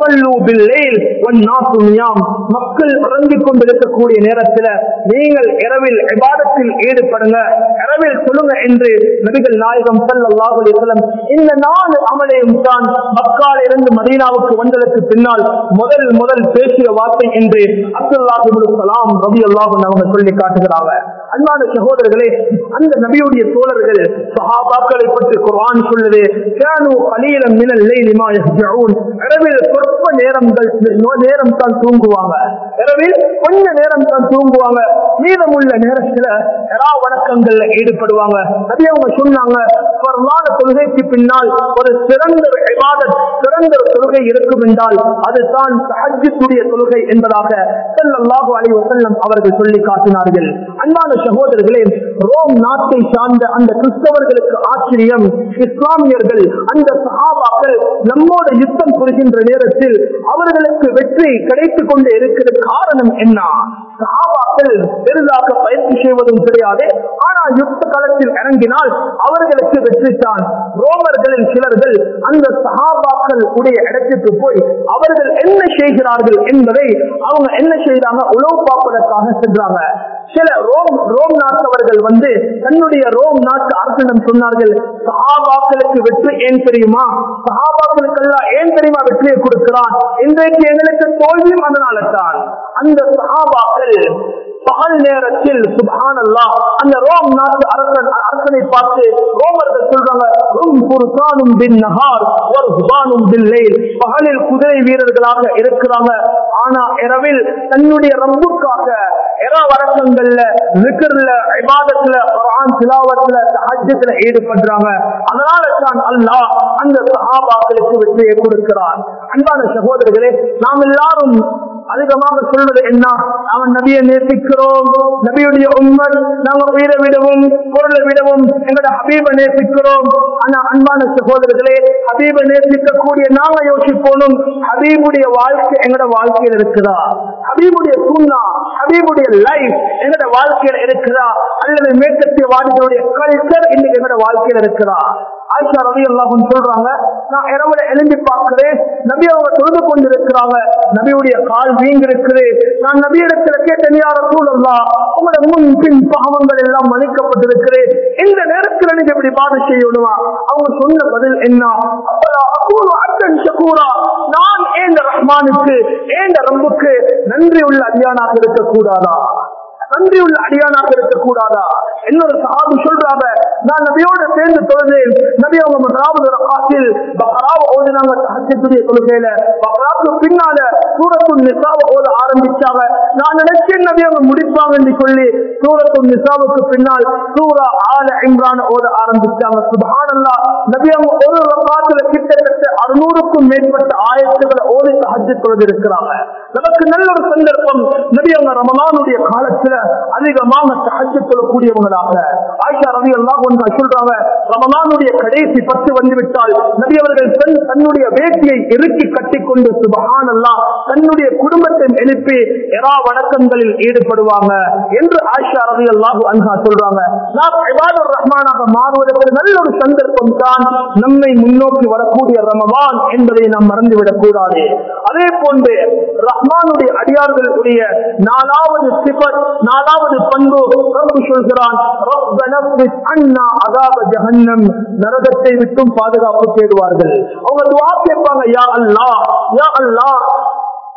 மக்கள் உறங்கிக் கொண்டிருக்கக்கூடிய நேரத்துல நீங்கள் இரவில் விவாதத்தில் ஈடுபடுங்க இரவில் சொல்லுங்க என்று நபிகள் நாயகம் செல்லம் இந்த நாலு அமலையும் தான் மக்கால் இருந்து மதீனாவுக்கு வந்ததற்கு பின்னால் முதல் முதல் பேசிய வார்த்தை என்று அப்துல்லாஹிபுலாம் ரபி அல்லாஹன் அவங்க சொல்லி காட்டுகிறாங்க அன்பான சகோதரர்களே அந்த நபியுடைய தோழர்கள் சஹாபாக்களை பற்றி குர்ஆன் சொல்லுது கேனு கலீலம் மினல் லைலி மா யஹ்ஜூன் இரவில் சொற்ப நேரங்கள் நேரம் தான் தூங்குவாங்க இரவில் கொஞ்ச நேரம் தான் தூங்குவாங்க மீதமுள்ள நேரத்துல இரா வணக்கங்கள்ல ஈடுபடுவாங்க நபி அவங்க சொன்னாங்க பரவான தொழுகைக்கு பின்னால் ஒரு சிறந்த இபாதத் சிறந்த ஒரு தொழுகை இருக்கும் என்றால் அதுதான் தஹஜ்ஜுடைய தொழுகை என்பதாக ஸல்லல்லாஹு அலைஹி வஸல்லம் அவர்கள் சொல்லி காட்டினார்கள் அன்பான சகோதரர்களே ரோம் நாட்டை சார்ந்த அந்த கிறிஸ்தவர்களுக்கு ஆச்சரியம் இஸ்லாமியர்கள் அந்த சஹாபாக்கள் நம்மோட யுத்தம் புரிகின்ற நேரத்தில் அவர்களுக்கு வெற்றி கிடைத்துக் கொண்டே இருக்கிற காரணம் என்ன சஹாபாக்கள் பெரிதாக பயிற்சி செய்வதும் கிடையாது ஆனால் யுத்த காலத்தில் இறங்கினால் அவர்களுக்கு வெற்றி தான் ரோமர்களில் சிலர்கள் அந்த சஹாபாக்கள் உடைய இடத்திற்கு போய் அவர்கள் என்ன செய்கிறார்கள் என்பதை அவங்க என்ன செய்யறாங்க உழவு பார்ப்பதற்காக சென்றாங்க சில ரோம் ரோம் நாட்டவர்கள் வந்து தன்னுடைய ரோம் நாட்டு அரசனிடம் சொன்னார்கள் சஹாபாக்களுக்கு வெற்றி ஏன் தெரியுமா சஹாபாக்களுக்கு எல்லாம் ஏன் தெரியுமா வெற்றியை கொடுக்கிறான் இன்றைக்கு எங்களுக்கு தோல்வியும் அதனால தான் அந்த சஹாபாக்கள் பகல் நேரத்தில் சுபான் அந்த ரோம் நாட்டு அரசன் அரசனை பார்த்து ரோமர்கள் சொல்றாங்க "ஹும் ஃபுர்சானும் பின் நஹார் ஒரு ஹுபானும் பில்லைல்." பகலில் குதிரை வீரர்களாக இருக்கிறாங்க ஆனா இரவில் தன்னுடைய ரப்புக்காக இர வழக்கங்கள்ல விக்கர்ல இபாதத்துல குர்ஆன் திலாவத்துல தஹஜ்ஜுல ஈடுபடுறாங்க அதனால தான் அல்லாஹ் அந்த சஹாபாக்களுக்கு வெற்றியை கொடுக்கிறார் அன்பான சகோதரர்களே நாம் எல்லாரும் அதிகமாக சொல்வது என்ன அவன் நபியை நேசிக்கிறோம் நபியுடைய உண்மை நாங்க உயிரை விடவும் பொருளை விடவும் எங்களோட ஹபீபை நேசிக்கிறோம் ஆனா அன்பான சகோதரர்களே ஹபீபை நேசிக்கக்கூடிய நாங்க யோசிப்போனும் ஹபீபுடைய வாழ்க்கை எங்களோட வாழ்க்கையில் இருக்குதா ஹபீபுடைய சூழ்நா ஹபீபுடைய லைஃப் எங்களோட வாழ்க்கையில் இருக்குதா அல்லது மேற்கத்திய வாதிகளுடைய கல்ச்சர் இன்னைக்கு எங்களோட வாழ்க்கையில் இருக்குதா ஆயிஷா ரவி அல்லாஹும் சொல்றாங்க நான் இரவுல எழும்பி பார்க்கிறேன் நபி அவங்க தொழுது கொண்டிருக்கிறாங்க நபியுடைய கால் வீங்கி இருக்குது நான் நபியிடத்துல கேட்டேன் யார சூழல்லா உங்களோட முன் பின் பாவங்கள் எல்லாம் மன்னிக்கப்பட்டிருக்கிறேன் இந்த நேரத்துல நீங்க இப்படி பாதை செய்யணுமா அவங்க சொன்ன பதில் என்ன அப்பலா அகூலு அத்தன் ஷகூரா நான் ஏந்த ரஹ்மானுக்கு ஏந்த ரம்புக்கு நன்றி உள்ள அடியானாக இருக்கக்கூடாதா நன்றி உள்ள அடியானாக இருக்கக்கூடாதா இன்னொரு சஹாபி சொல்றாங்க நான் நபியோட சேர்ந்து தொழுதேன் நபி அவங்க முதலாவது ரகாத்தில் பக்ராவ ஓதினாங்க தஹஜ்ஜுடைய தொழுகையில பக்ராவுக்கு பின்னால சூரத்து நிசாவை ஓத ஆரம்பிச்சாங்க நான் நினைச்சேன் நபி அவங்க முடிப்பாங்கன்னு சொல்லி சூரத்து நிசாவுக்கு பின்னால் சூரா ஆல இம்ரான் ஓத ஆரம்பிச்சாங்க சுபஹானல்லா நபி அவங்க ஒரு ரகாத்துல கிட்டத்தட்ட அறுநூறுக்கும் மேற்பட்ட ஆயிரத்துகளை ஓதி தஹஜ்ஜு தொழுது இருக்கிறாங்க நமக்கு நல்ல ஒரு சந்தர்ப்பம் நபி அவங்க ரமலானுடைய காலத்துல அதிகமாக தஹஜ்ஜு தொழக்கூடியவங்களாக ஆயிஷா ரவி எல்லாம் ஒன்று சொல்றாங்க ரமலானுடைய கடைசி பத்து வந்து விட்டால் நபி அவர்கள் தன் தன்னுடைய வேட்டியை இறுக்கி கட்டிக்கொண்டு சுபஹான் அல்லாஹ் தன்னுடைய குடும்பத்தை எழுப்பி எரா வணக்கங்களில் ஈடுபடுவாங்க என்று ஆயிஷா ரவி அல்லாஹு அன்ஹா சொல்றாங்க நாம் இபாதுர் ரஹ்மானாக மாறுவதற்கு நல்ல ஒரு சந்தர்ப்பம் தான் நம்மை முன்னோக்கி வரக்கூடிய ரமலான் என்பதை நாம் மறந்துவிடக் கூடாது அதே போன்று ரஹ்மானுடைய அடியார்களுடைய நாலாவது சிபர் நாலாவது பண்பு ரப்பு சொல்கிறான் "ரப்பனா ஃபிஸ் அன்னா அதாப ஜஹன்னம்." நரகத்தை விட்டும் பாதுகாப்பு தேடுவார்கள் அவங்க துவா கேட்பாங்க யா அல்லாஹ் யா அல்லாஹ்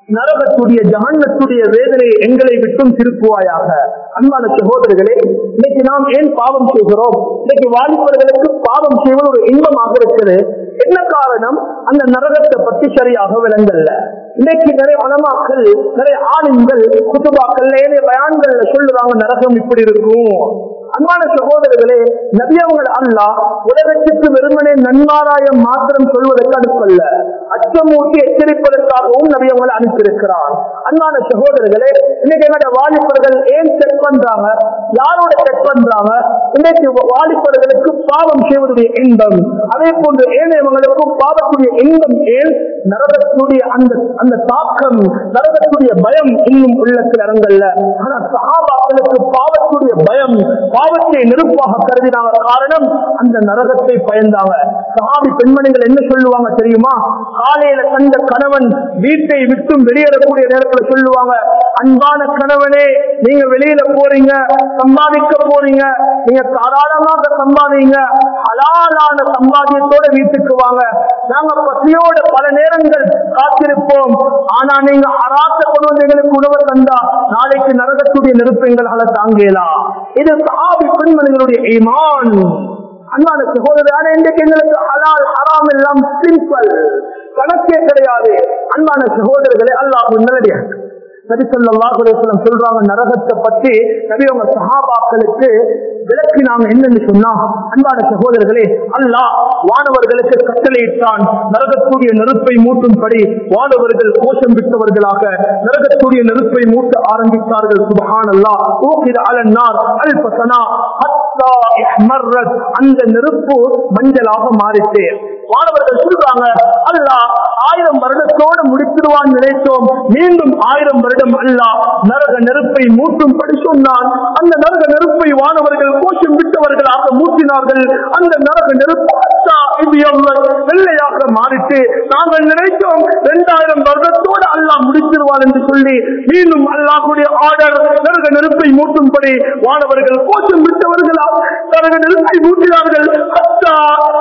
நரகத்துடைய ஜகன்னத்துடைய வேதனையை எங்களை விட்டும் திருப்புவாயாக அன்பான சகோதரர்களே இன்னைக்கு நாம் ஏன் பாவம் செய்கிறோம் இன்னைக்கு வாலிபர்களுக்கு பாவம் செய்வது ஒரு இன்பமாக இருக்குது என்ன காரணம் அந்த நரகத்தை பற்றி சரியாக விளங்கல்ல இன்னைக்கு நிறைய உலமாக்கள் நிறைய ஆளுங்கள் குத்துபாக்கள் ஏனைய பயான்கள்ல சொல்லுறாங்க நரகம் இப்படி இருக்கும் அன்பான சகோதரர்களே நபியவங்கள் அல்லா உலகத்திற்கு வெறுமனே நன்மாராயம் மாத்திரம் சொல்வதற்கு அனுப்பல்ல அச்சமூட்டி எச்சரிப்பதற்காகவும் நபியவங்களை அனுப்பியிருக்கிறார் அன்பான சகோதரர்களே இன்னைக்கு என்னோட வாலிபர்கள் ஏன் செக் பண்றாங்க யாரோட செக் பண்றாங்க இன்னைக்கு வாலிபர்களுக்கு பாவம் செய்வதுடைய இன்பம் அதே போன்று ஏனையவங்களுக்கும் பாவத்துடைய இன்பம் ஏன் நரகத்துடைய அந்த அந்த தாக்கம் நரகத்துடைய பயம் இன்னும் உள்ளத்தில் இறங்கல்ல ஆனா சகாபாக்களுக்கு பாவத்துடைய பயம் பாவத்தை நெருப்பாக கருதினாங்க காரணம் அந்த நரகத்தை பயந்தாங்க சகாபி பெண்மணிகள் என்ன சொல்லுவாங்க தெரியுமா காலையில கண்ட கணவன் வீட்டை விட்டும் வெளியேறக்கூடிய நேரத்துல சொல்லுவாங்க அன்பான கணவனே நீங்க வெளியில போறீங்க சம்பாதிக்க போறீங்க நீங்க தாராளமாக சம்பாதிங்க ஹலாலான சம்பாதியத்தோட வீட்டுக்கு வாங்க நாங்க பசியோட பல நேரங்கள் காத்திருப்போம் ஆனா நீங்க அராத்த கொண்டு வந்து எங்களுக்கு உணவு தந்தா நாளைக்கு நரகத்துடைய நெருப்பு எங்களால தாங்கலாம் இது சாபி பெண்மணிகளுடைய ஈமான் அன்பான சகோதரர் இன்றைக்கு எங்களுக்கு ஹலால் ஹராம் எல்லாம் சிம்பிள் கணக்கே கிடையாது அன்பான சகோதரர்களே அல்லாஹ் நல்லடியாக நபிசல்லாஹுலம் சொல்றாங்க நரகத்தை பற்றி நபி அவங்க சஹாபாக்களுக்கு விளக்கினாங்க என்னன்னு சொன்னா அன்பான சகோதரர்களே அல்லாஹ் வானவர்களுக்கு கட்டளையிட்டான் நரகக்கூடிய நெருப்பை மூட்டும்படி வானவர்கள் கோஷம் விட்டவர்களாக நரகக்கூடிய நெருப்பை மூட்ட ஆரம்பித்தார்கள் சுபஹான் அல்லா ஊக்கிர அலன்னார் அல்பசனா ஹத்தா இஹ்மர்ரத் அந்த நெருப்பு மஞ்சளாக மாறிட்டு வானவர்கள் சொல்றாங்க அல்லாஹ் ஆயிரம் வருடத்தோடு முடித்திருவான் நினைத்தோம் மீண்டும் ஆயிரம் வருடம் அல்லாஹ் நரக நெருப்பை மூட்டும்படி சொன்னான் அந்த நரக நெருப்பை வானவர்கள் கோஷம் விட்டவர்களாக மூட்டினார்கள் அந்த நரக நெருப்பு அச்சா இது எவ்வளவு வெள்ளையாக மாறிட்டு நாங்கள் நினைத்தோம் இரண்டாயிரம் வருடத்தோடு அல்லாஹ் முடித்திருவான் என்று சொல்லி மீண்டும் அல்லாஹுடைய ஆர்டர் நரக நெருப்பை மூட்டும்படி வானவர்கள் கோஷம் விட்டவர்களாக நரக நெருப்பை மூட்டினார்கள் அச்சா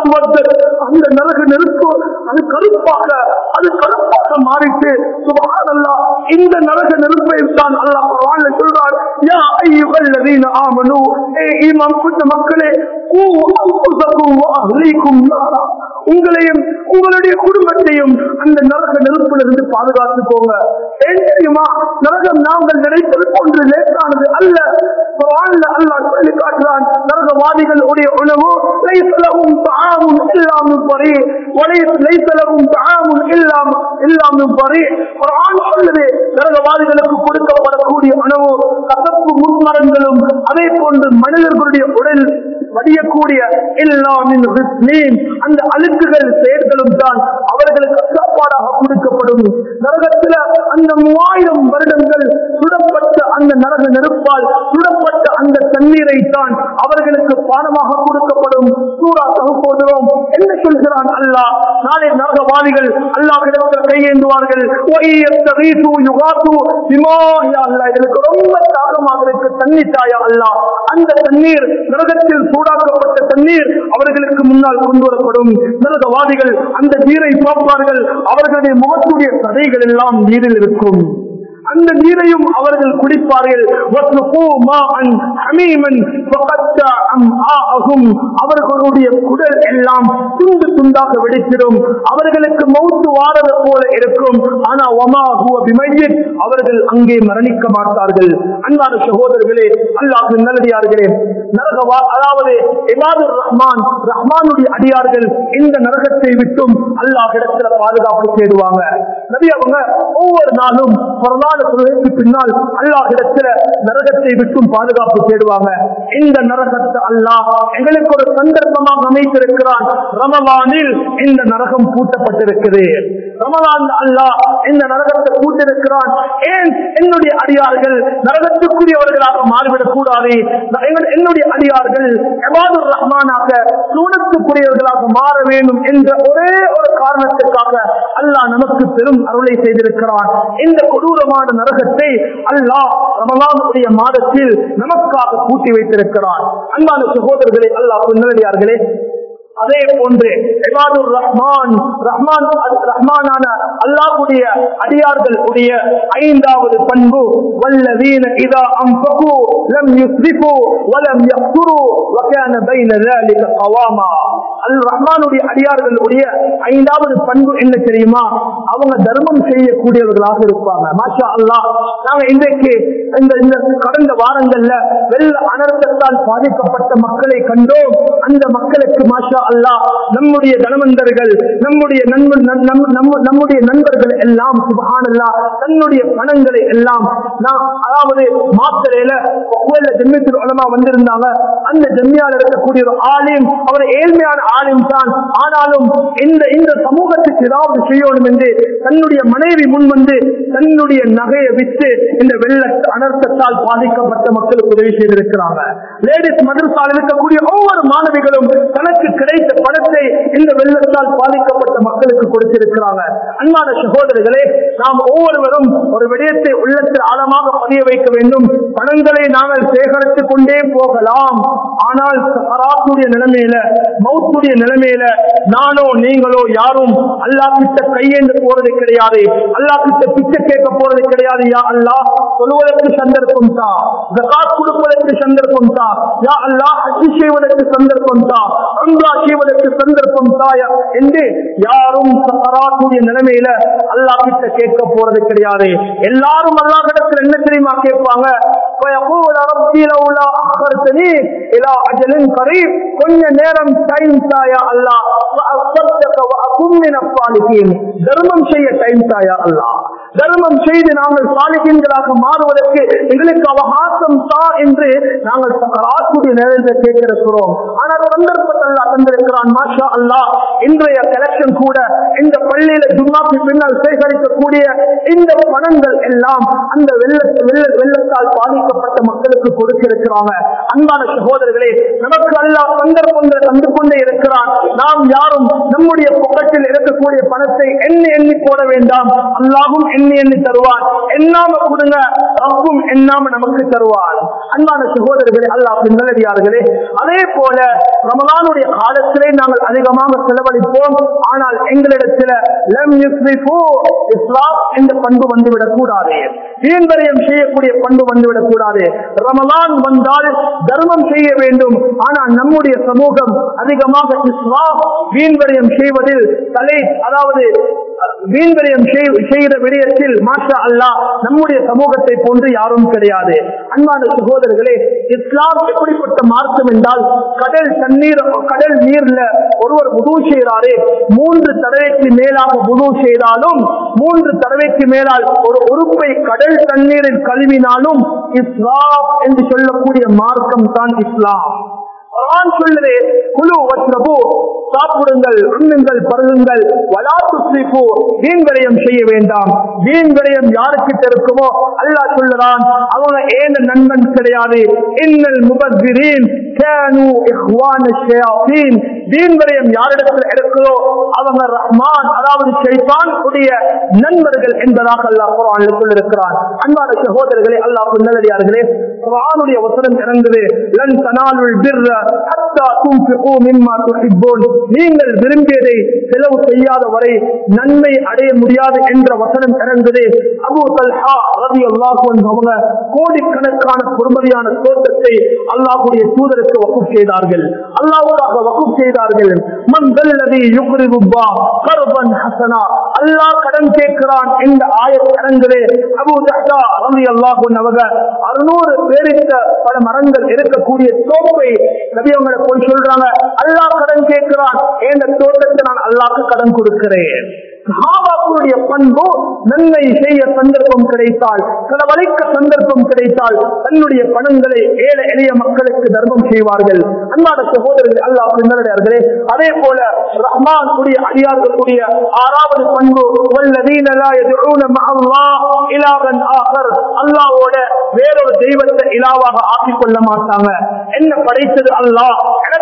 அந்த நரக நெருப்பு அது கருப்பாக அது கருப்பாக மாறிட்டு சுபஹான் அல்லாஹ் இந்த நரக நெருப்பை தான் அல்லாஹ் குர்ஆன்ல சொல்றார் யா அய்யுஹல்லதீன ஆமனு ஏ ஈமான் கொண்ட மக்களே கூ அன்ஃபுஸக்கும் வ அஹ்லீக்கும் நாரா உங்களையும் உங்களுடைய குடும்பத்தையும் அந்த நரக நெருப்பிலிருந்து பாதுகாத்து போங்க ஏன் தெரியுமா நரகம் நாங்கள் நினைப்பது போன்று லேசானது அல்ல குர்ஆன்ல அல்லாஹ் சொல்லி காட்டுறான் நரகவாதிகளுடைய உணவு லைஸ லஹும் தஆமுன் இல்லா மின் பரீ வலைஸ லைஸ லஹும் தஆமுன் இல்லா இல்லா மின் பரீ குர்ஆன் சொல்லுது நரகவாதிகளுக்கு கொடுக்கப்படக்கூடிய உணவு கசப்பு முன்மரங்களும் அதே போன்று மனிதர்களுடைய உடல் வடியக்கூடிய எல்லாமின் அந்த அழுக்குகள் செயல்களும் தான் அவர்களுக்கு சாப்பாடாக கொடுக்கப்படும் நரகத்தில் அந்த மூவாயிரம் வருடங்கள் சுடப்பட்ட அந்த நரக நெருப்பால் சுடப்பட்ட அந்த தண்ணீரை தான் அவர்களுக்கு பானமாக கொடுக்கப்படும் சூறா தகுப்போதும் என்ன சொல்கிறான் அல்லாஹ் நாளை நரகவாதிகள் அல்லாஹ் இடத்தில் கையேந்துவார்கள் எனக்கு ரொம்ப தாகமாக இருக்கு தண்ணி தாயா அல்லாஹ் அந்த தண்ணீர் நரகத்தில் சூடாக்கப்பட்ட தண்ணீர் அவர்களுக்கு முன்னால் கொண்டு வரப்படும் நரகவாதிகள் அந்த நீரை பார்ப்பார்கள் அவர்களுடைய முகத்துடைய கதைகள் எல்லாம் நீரில் இருக்கும் அந்த நீரையும் அவர்கள் குடிப்பார்கள் அவர்களுடைய குடல் எல்லாம் துண்டு துண்டாக வெடித்திடும் அவர்களுக்கு மௌத்து வாரது போல இருக்கும் ஆனா ஒமாகுவ விமையில் அவர்கள் அங்கே மரணிக்க மாட்டார்கள் அன்பான சகோதரர்களே அல்லாஹ் நல்லடியார்களே நரகவா அதாவது இபாதுர் ரஹ்மான் ரஹ்மானுடைய அடியார்கள் இந்த நரகத்தை விட்டும் அல்லாஹ் இடத்துல பாதுகாப்பு தேடுவாங்க நபி அவங்க ஒவ்வொரு நாளும் பிரதான தொழுகைக்கு பின்னால் அல்லாஹ் இடத்துல நரகத்தை விட்டும் பாதுகாப்பு தேடுவாங்க இந்த நரகத்தை அல்லாஹ் எங்களுக்கு ஒரு சந்தர்ப்பமாக அமைத்திருக்கிறான் ரமவானில் இந்த நரகம் பூட்டப்பட்டிருக்குது ரமலான் அல்லாஹ் இந்த நரகத்தை பூட்டிருக்கிறான் ஏன் என்னுடைய அடியார்கள் நரகத்துக்குரியவர்களாக மாறிவிடக் கூடாது என்னுடைய அடியார்கள் எவாதுர் ரஹ்மானாக சூனத்துக்குரியவர்களாக மாற வேண்டும் என்ற ஒரே ஒரு காரணத்திற்காக அல்லாஹ் நமக்கு பெரும் அருளை செய்திருக்கிறான் இந்த கொடூரமான நரகத்தை அல்லாஹ் ரமலானுடைய மாதத்தில் நமக்காக பூட்டி வைத்திருக்கிறான் அன்பான சகோதரர்களே அல்லாஹ் நல்லடியார்களே அதே போன்று இபாதுர் ரஹ்மான் ரஹ்மான் ரஹ்மானான அல்லாஹ்வுடைய அடியார்கள் உடைய ஐந்தாவது பண்பு வல்லதீன இதா அம்பகு லம் யுஸ்ரிஃபு வலம் யக்துரு வகான பைன ذلك قواما அல் ரஹ்மானுடைய அடியார்கள் உடைய ஐந்தாவது பண்பு என்ன தெரியுமா அவங்க தர்மம் செய்யக்கூடியவர்களாக இருப்பாங்க மாஷா அல்லாஹ் நாங்க இன்றைக்கு இந்த இந்த கடந்த வாரங்கள்ல வெள்ள அனர்த்தத்தால் பாதிக்கப்பட்ட மக்களை கண்டோம் அந்த மக்களுக்கு மாஷா அல்லாஹ் நம்முடைய தனவந்தர்கள் நம்முடைய நண்பன் நம்- நம்- நம்ம- நம்முடைய நண்பர்கள் எல்லாம் சுபஹானல்லா தன்னுடைய பணங்களை எல்லாம் நான் அதாவது மாத்திரையில கோயில்ல ஜென்மத்தில் உலமா வந்திருந்தாங்க அந்த ஜெம்மியால் இருக்கக்கூடிய ஒரு ஆலயம் அவர் ஏழ்மையான ஆலயம் தான் ஆனாலும் இந்த இந்த சமூகத்துக்கு ஏதாவது செய்யணும் என்று தன்னுடைய மனைவி முன் வந்து தன்னுடைய நகையை விற்று இந்த வெள்ள அனர்த்தத்தால் பாதிக்கப்பட்ட மக்களுக்கு உதவி செய்திருக்கிறாங்க லேடிஸ் மதரசால் இருக்கக்கூடிய ஒவ்வொரு மாணவிகளும் தனக்கு கிடைத்த பணத்தை இந்த வெள்ளத்தால் பாதிக்கப்பட்ட மக்களுக்கு கொடுத்திருக்கிறாங்க அன்பான சகோதரர்களே நாம் ஒவ்வொருவரும் ஒரு விடயத்தை உள்ளத்தில் ஆழமாக பதிய வைக்க வேண்டும் பணங்களை நாங்கள் சேகரித்துக் கொண்டே போகலாம் ஆனால் சராத்துடைய நிலைமையில மௌத்துடைய நிலைமையில நானோ நீங்களோ யாரும் அல்லாஹ் கிட்ட கையேந்து போறது கிடையாது அல்லாஹ் கிட்ட பிச்சை கேட்க போறது கிடையாது யா அல்லாஹ் சொல்லுவதற்கு சந்தர்ப்பம் தா ஜகாத் கொடுப்பதற்கு சந்தர்ப்பம் தா யா அல்லாஹ் ஹஜ் செய்வதற்கு சந்தர்ப்பம் தா அம்ரா செய்வதற்கு சந்தர்ப்பம் தா யா- என்று யாரும் சராத்துடைய நிலைமையில அல்லாஹ் கிட்ட கேட்க போறது கிடையாது எல்லாரும் அல்லாஹ் இடத்துல என்ன தெரியுமா கேட்பாங்க فيقول ربي لولا أخرتني إلى أجل قريب கொஞ்ச நேரம் டைம் தாயா அல்லா தர்மம் செய்ய டைம் தாயா அல்லா தர்மம் செய்து நாங்கள் சாலிகங்களாக மாறுவதற்கு எங்களுக்கு அவகாசம் தா என்று நாங்கள் ராத்துடைய நேரத்தில் கேட்டிருக்கிறோம் ஆனால் சந்தர்ப்பத்தை அல்லா தந்திருக்கிறான் மாஷா அல்லா இன்றைய கலெக்ஷன் கூட இந்த பள்ளியில ஜும்மாக்கு பின்னால் சேகரிக்கக்கூடிய இந்த பணங்கள் எல்லாம் அந்த வெள்ள வெள்ள வெள்ளத்தால் பாதிக்கப்பட்ட மக்களுக்கு கொடுத்திருக்கிறாங்க அன்பான சகோதரர்களே நமக்கு அல்லாஹ் சந்தர்ப்பங்கள் தந்து கொண்டே இருக்கிறான் நாம் யாரும் நம்முடைய பக்கத்தில் இருக்கக்கூடிய பணத்தை எண்ணி எண்ணி போட வேண்டாம் அல்லாஹும் எண்ணி எண்ணி தருவான் எண்ணாம கொடுங்க ரப்பும் எண்ணாம நமக்கு தருவான் அன்பான சகோதரர்களே அல்லாஹ் நல்லடியார்களே அதே போல ரமலானுடைய காலத்திலே நாங்கள் அதிகமாக செலவழிப்போம் ஆனால் எங்களிடத்துல லம் யுஸ்ரிஃபு இஸ்லாம் என்ற பண்பு வந்துவிடக் கூடாது வீண்வரையம் செய்யக்கூடிய பண்பு வந்துவிடக் கூடாது ரமலான் வந்தால் தர்மம் செய்ய வேண்டும் ஆனால் நம்முடைய சமூகம் அதிகமாக இஸ்லாம் வீண்வரையம் செய்வதில் தலை அதாவது வீண்வரையம் செய்- செய்கிற விடயத்தில் மாஷா அல்லாஹ் நம்முடைய சமூகத்தை போன்று யாரும் கிடையாது அன்பான சகோதரர்களே இஸ்லாம் எப்படிப்பட்ட மார்க்கம் என்றால் கடல் தண்ணீர் கடல் நீர்ல ஒருவர் புது செய்கிறாரே மூன்று தடவைக்கு மேலாக புது செய்தாலும் மூன்று தடவைக்கு மேலால் ஒரு உறுப்பை கடல் தண்ணீரில் கழுவினாலும் இஸ்லாம் என்று சொல்லக்கூடிய மார்க்கம் தான் இஸ்லாம் குர்ஆன் சொல்லுது குழு வஸ்ரபு சாப்பிடுங்கள் உண்ணுங்கள் பருகுங்கள் வலா துஸ்ரிஃபு வீண் விரயம் செய்ய வேண்டாம் வீண் விரயம் யாருக்கிட்ட இருக்குமோ அல்லாஹ் சொல்லுறான் அவங்க ஏன் நண்பன் கிடையாது இன்னல் முபஸ்ஸிரீன் كانوا اخوان الشياطين வீண் விரயம் யாரிடத்தில் இருக்குதோ அவங்க ரஹ்மான் அதாவது ஷைத்தான் உடைய நண்பர்கள் என்பதாக அல்லாஹ் குர்ஆனில் சொல்லியிருக்கிறான் அன்பான சகோதரர்களே அல்லாஹ் நல்லடியார்களே குர்ஆனுடைய வசனம் இறங்குது லன் தனாலுல் பிர்ர ஹத்தா துன்ஃபிகு மிம்மா துஹிப்பூன் நீங்கள் விரும்பியதை செலவு செய்யாத வரை நன்மை அடைய முடியாது என்ற வசனம் இறங்குது அபூ தல்ஹா ரலியல்லாஹு அன்ஹு அவங்க கோடிக்கணக்கான பொறுமதியான தோட்டத்தை அல்லாஹ்வுடைய தூதருக்கு வகுப்பு செய்தார்கள் அல்லாஹ்வுக்காக வகுப்பு செய்தார்கள் மன் தல்லதி யுக்ரிது அல்லாஹ் கர்பன் ஹஸனா அல்லாஹ் கடன் கேட்கிறான் என்ற ஆயத் இறங்குது அபூ தஹ்தா ரலியல்லாஹு அன்ஹு அவங்க 600 பேரிட்ட பல மரங்கள் இருக்கக்கூடிய தோப்பை நபி அவங்களை போய் சொல்றாங்க அல்லாஹ் கடன் கேட்கிறான் என்ற தோட்டத்தை நான் அல்லாஹ்க்கு கடன் கொடுக்கிறேன் சஹாபாக்களுடைய பண்பு நன்மை செய்ய சந்தர்ப்பம் கிடைத்தால் செலவழிக்க சந்தர்ப்பம் கிடைத்தால் தன்னுடைய பணங்களை ஏழை எளிய மக்களுக்கு தர்மம் செய்வார்கள் அன்பான சகோதரர்கள் அல்லாஹ் பின்னடையார்களே அதே போல ரஹ்மான் உடைய அடியார்களுடைய ஆறாவது பண்பு والذين لا يدعون مع الله إلها آخر அல்லாஹ்வோட வேறொரு தெய்வத்தை இலாவாக ஆக்கிக் கொள்ள மாட்டாங்க என்ன படைத்தது அல்லாஹ் எனக்கு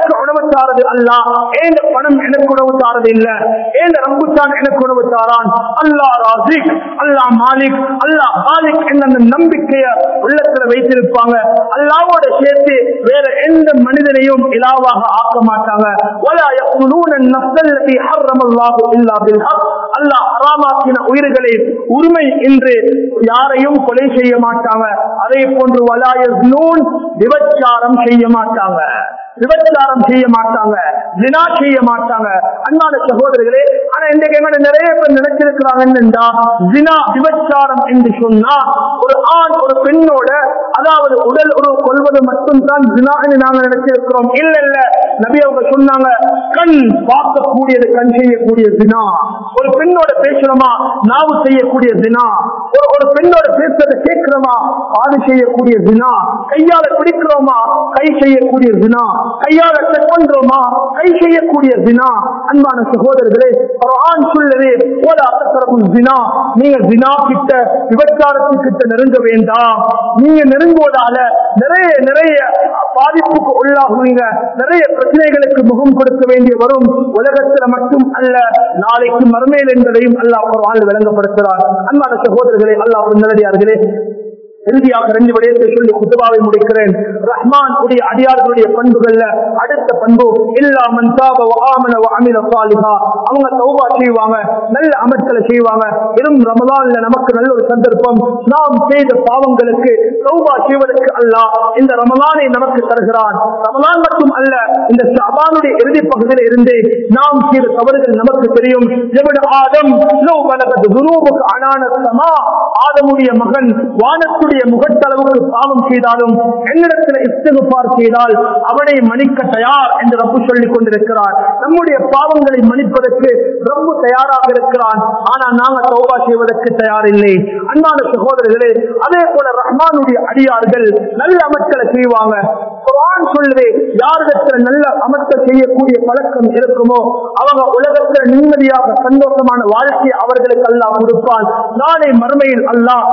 எனக்கு உணவு தாரது அல்ல ஏந்த பணம் எனக்கு உணவு தாரது இல்ல ஏந்த ரம்புத்தான் எனக்கு உணவு தாரான் அல்லாஹ் ராசிக் அல்லாஹ் மாலிக் அல்லாஹ் ஹாலிக் என்ற அந்த நம்பிக்கைய உள்ளத்துல வைத்திருப்பாங்க அல்லாவோட சேர்த்து வேற எந்த மனிதனையும் இலாவாக ஆக்க மாட்டாங்க ولا يقتلون النفس التي حرم الله الا بالحق அல்லாஹ் ஹராமாக்கின உயிர்களை உரிமை என்று யாரையும் கொலை செய்ய மாட்டாங்க அதே போன்று வலாயஸ்னூன் விபச்சாரம் செய்ய மாட்டாங்க விபச்சாரம் செய்ய மாட்டாங்க தினா செய்ய மாட்டாங்க அன்பான சகோதரர்களே ஆனா இன்றைக்கு எங்க நிறைய பேர் நினைச்சிருக்கிறாங்க என்னண்டா தினா விபச்சாரம் என்று சொன்னா ஒரு ஆண் ஒரு பெண்ணோட அதாவது உடல் உறவு கொள்வது மட்டும்தான் தினா என்று நாங்க நினைச்சிருக்கிறோம் இல்ல இல்ல நபி அவங்க சொன்னாங்க கண் பார்க்கக்கூடியது கண் செய்யக்கூடிய தினா ஒரு பெண்ணோட பேசுறோமா நாவு செய்யக்கூடிய தினா ஒரு ஒரு பெண்ணோட பேசுறதை கேட்கிறோமா பாது செய்யக்கூடிய தினா கையால பிடிக்கிறோமா கை செய்யக்கூடிய தினா கையால செக் பண்றோமா கை செய்யக்கூடிய தினா அன்பான சகோதரர்களே ஒரு ஆண் சொல்லுது ஒரு அசத்தரப்பும் தினா நீங்க தினா கிட்ட விபச்சாரத்துக்கிட்ட நெருங்க வேண்டாம் நீங்க நெருங்குவதால நிறைய நிறைய பாதிப்புக்கு உள்ளாகுவீங்க நிறைய பிரச்சனைகளுக்கு முகம் கொடுக்க வேண்டிய வரும் உலகத்துல மட்டும் அல்ல நாளைக்கு மறுமையில் என்பதையும் அல்லாஹ் ஒரு ஆள் விளங்கப்படுத்துகிறார் அன்பான சகோதரர்களே அல்லாஹ் நல்லடியார்களே இறுதியாக ரெண்டு விடயத்தை சொல்லி குத்துபாவை முடிக்கிறேன் ரஹ்மான் உடைய அடியார்களுடைய பண்புகள்ல அடுத்த பண்பு இல்லா மன்சாப வஆமன வஅமில சாலிஹா அவங்க தௌபா செய்வாங்க நல்ல அமல்களை செய்வாங்க வெறும் ரமலான்ல நமக்கு நல்ல ஒரு சந்தர்ப்பம் நாம் செய்த பாவங்களுக்கு தௌபா செய்வதற்கு அல்லாஹ் இந்த ரமலானை நமக்கு தருகிறான் ரமலான் மட்டும் அல்ல இந்த ஷாபானுடைய இறுதி பகுதியில் இருந்து நாம் செய்த தவறுகள் நமக்கு தெரியும் எவன் ஆதம் லவ் பலகத் துனூபுக்கு அனான ஸமா ஆதமுடைய மகன் வானத்துடைய முகத்தளவுக்கு பாவம் செய்தாலும் என்னிடத்தில் இஸ்திகுபார் செய்தால் அவனை மன்னிக்க தயார் என்று ரப்பு சொல்லிக் கொண்டிருக்கிறார் நம்முடைய பாவங்களை மன்னிப்பதற்கு ரப்பு தயாராக இருக்கிறான் ஆனா நாங்க தௌபா செய்வதற்கு தயாரில்லை அன்பான சகோதரர்களே அதே போல ரஹ்மானுடைய அடியார்கள் நல்ல அமர்த்தலை செய்வாங்க குர்ஆன் சொல்லுது யாரிடத்துல நல்ல அமர்த்தல் செய்யக்கூடிய பழக்கம் இருக்குமோ அவங்க உலகத்துல நிம்மதியாக சந்தோஷமான வாழ்க்கையை அவர்களுக்கு அல்லாஹ் கொடுப்பான் நாளை மறுமையில் அல்லாஹ்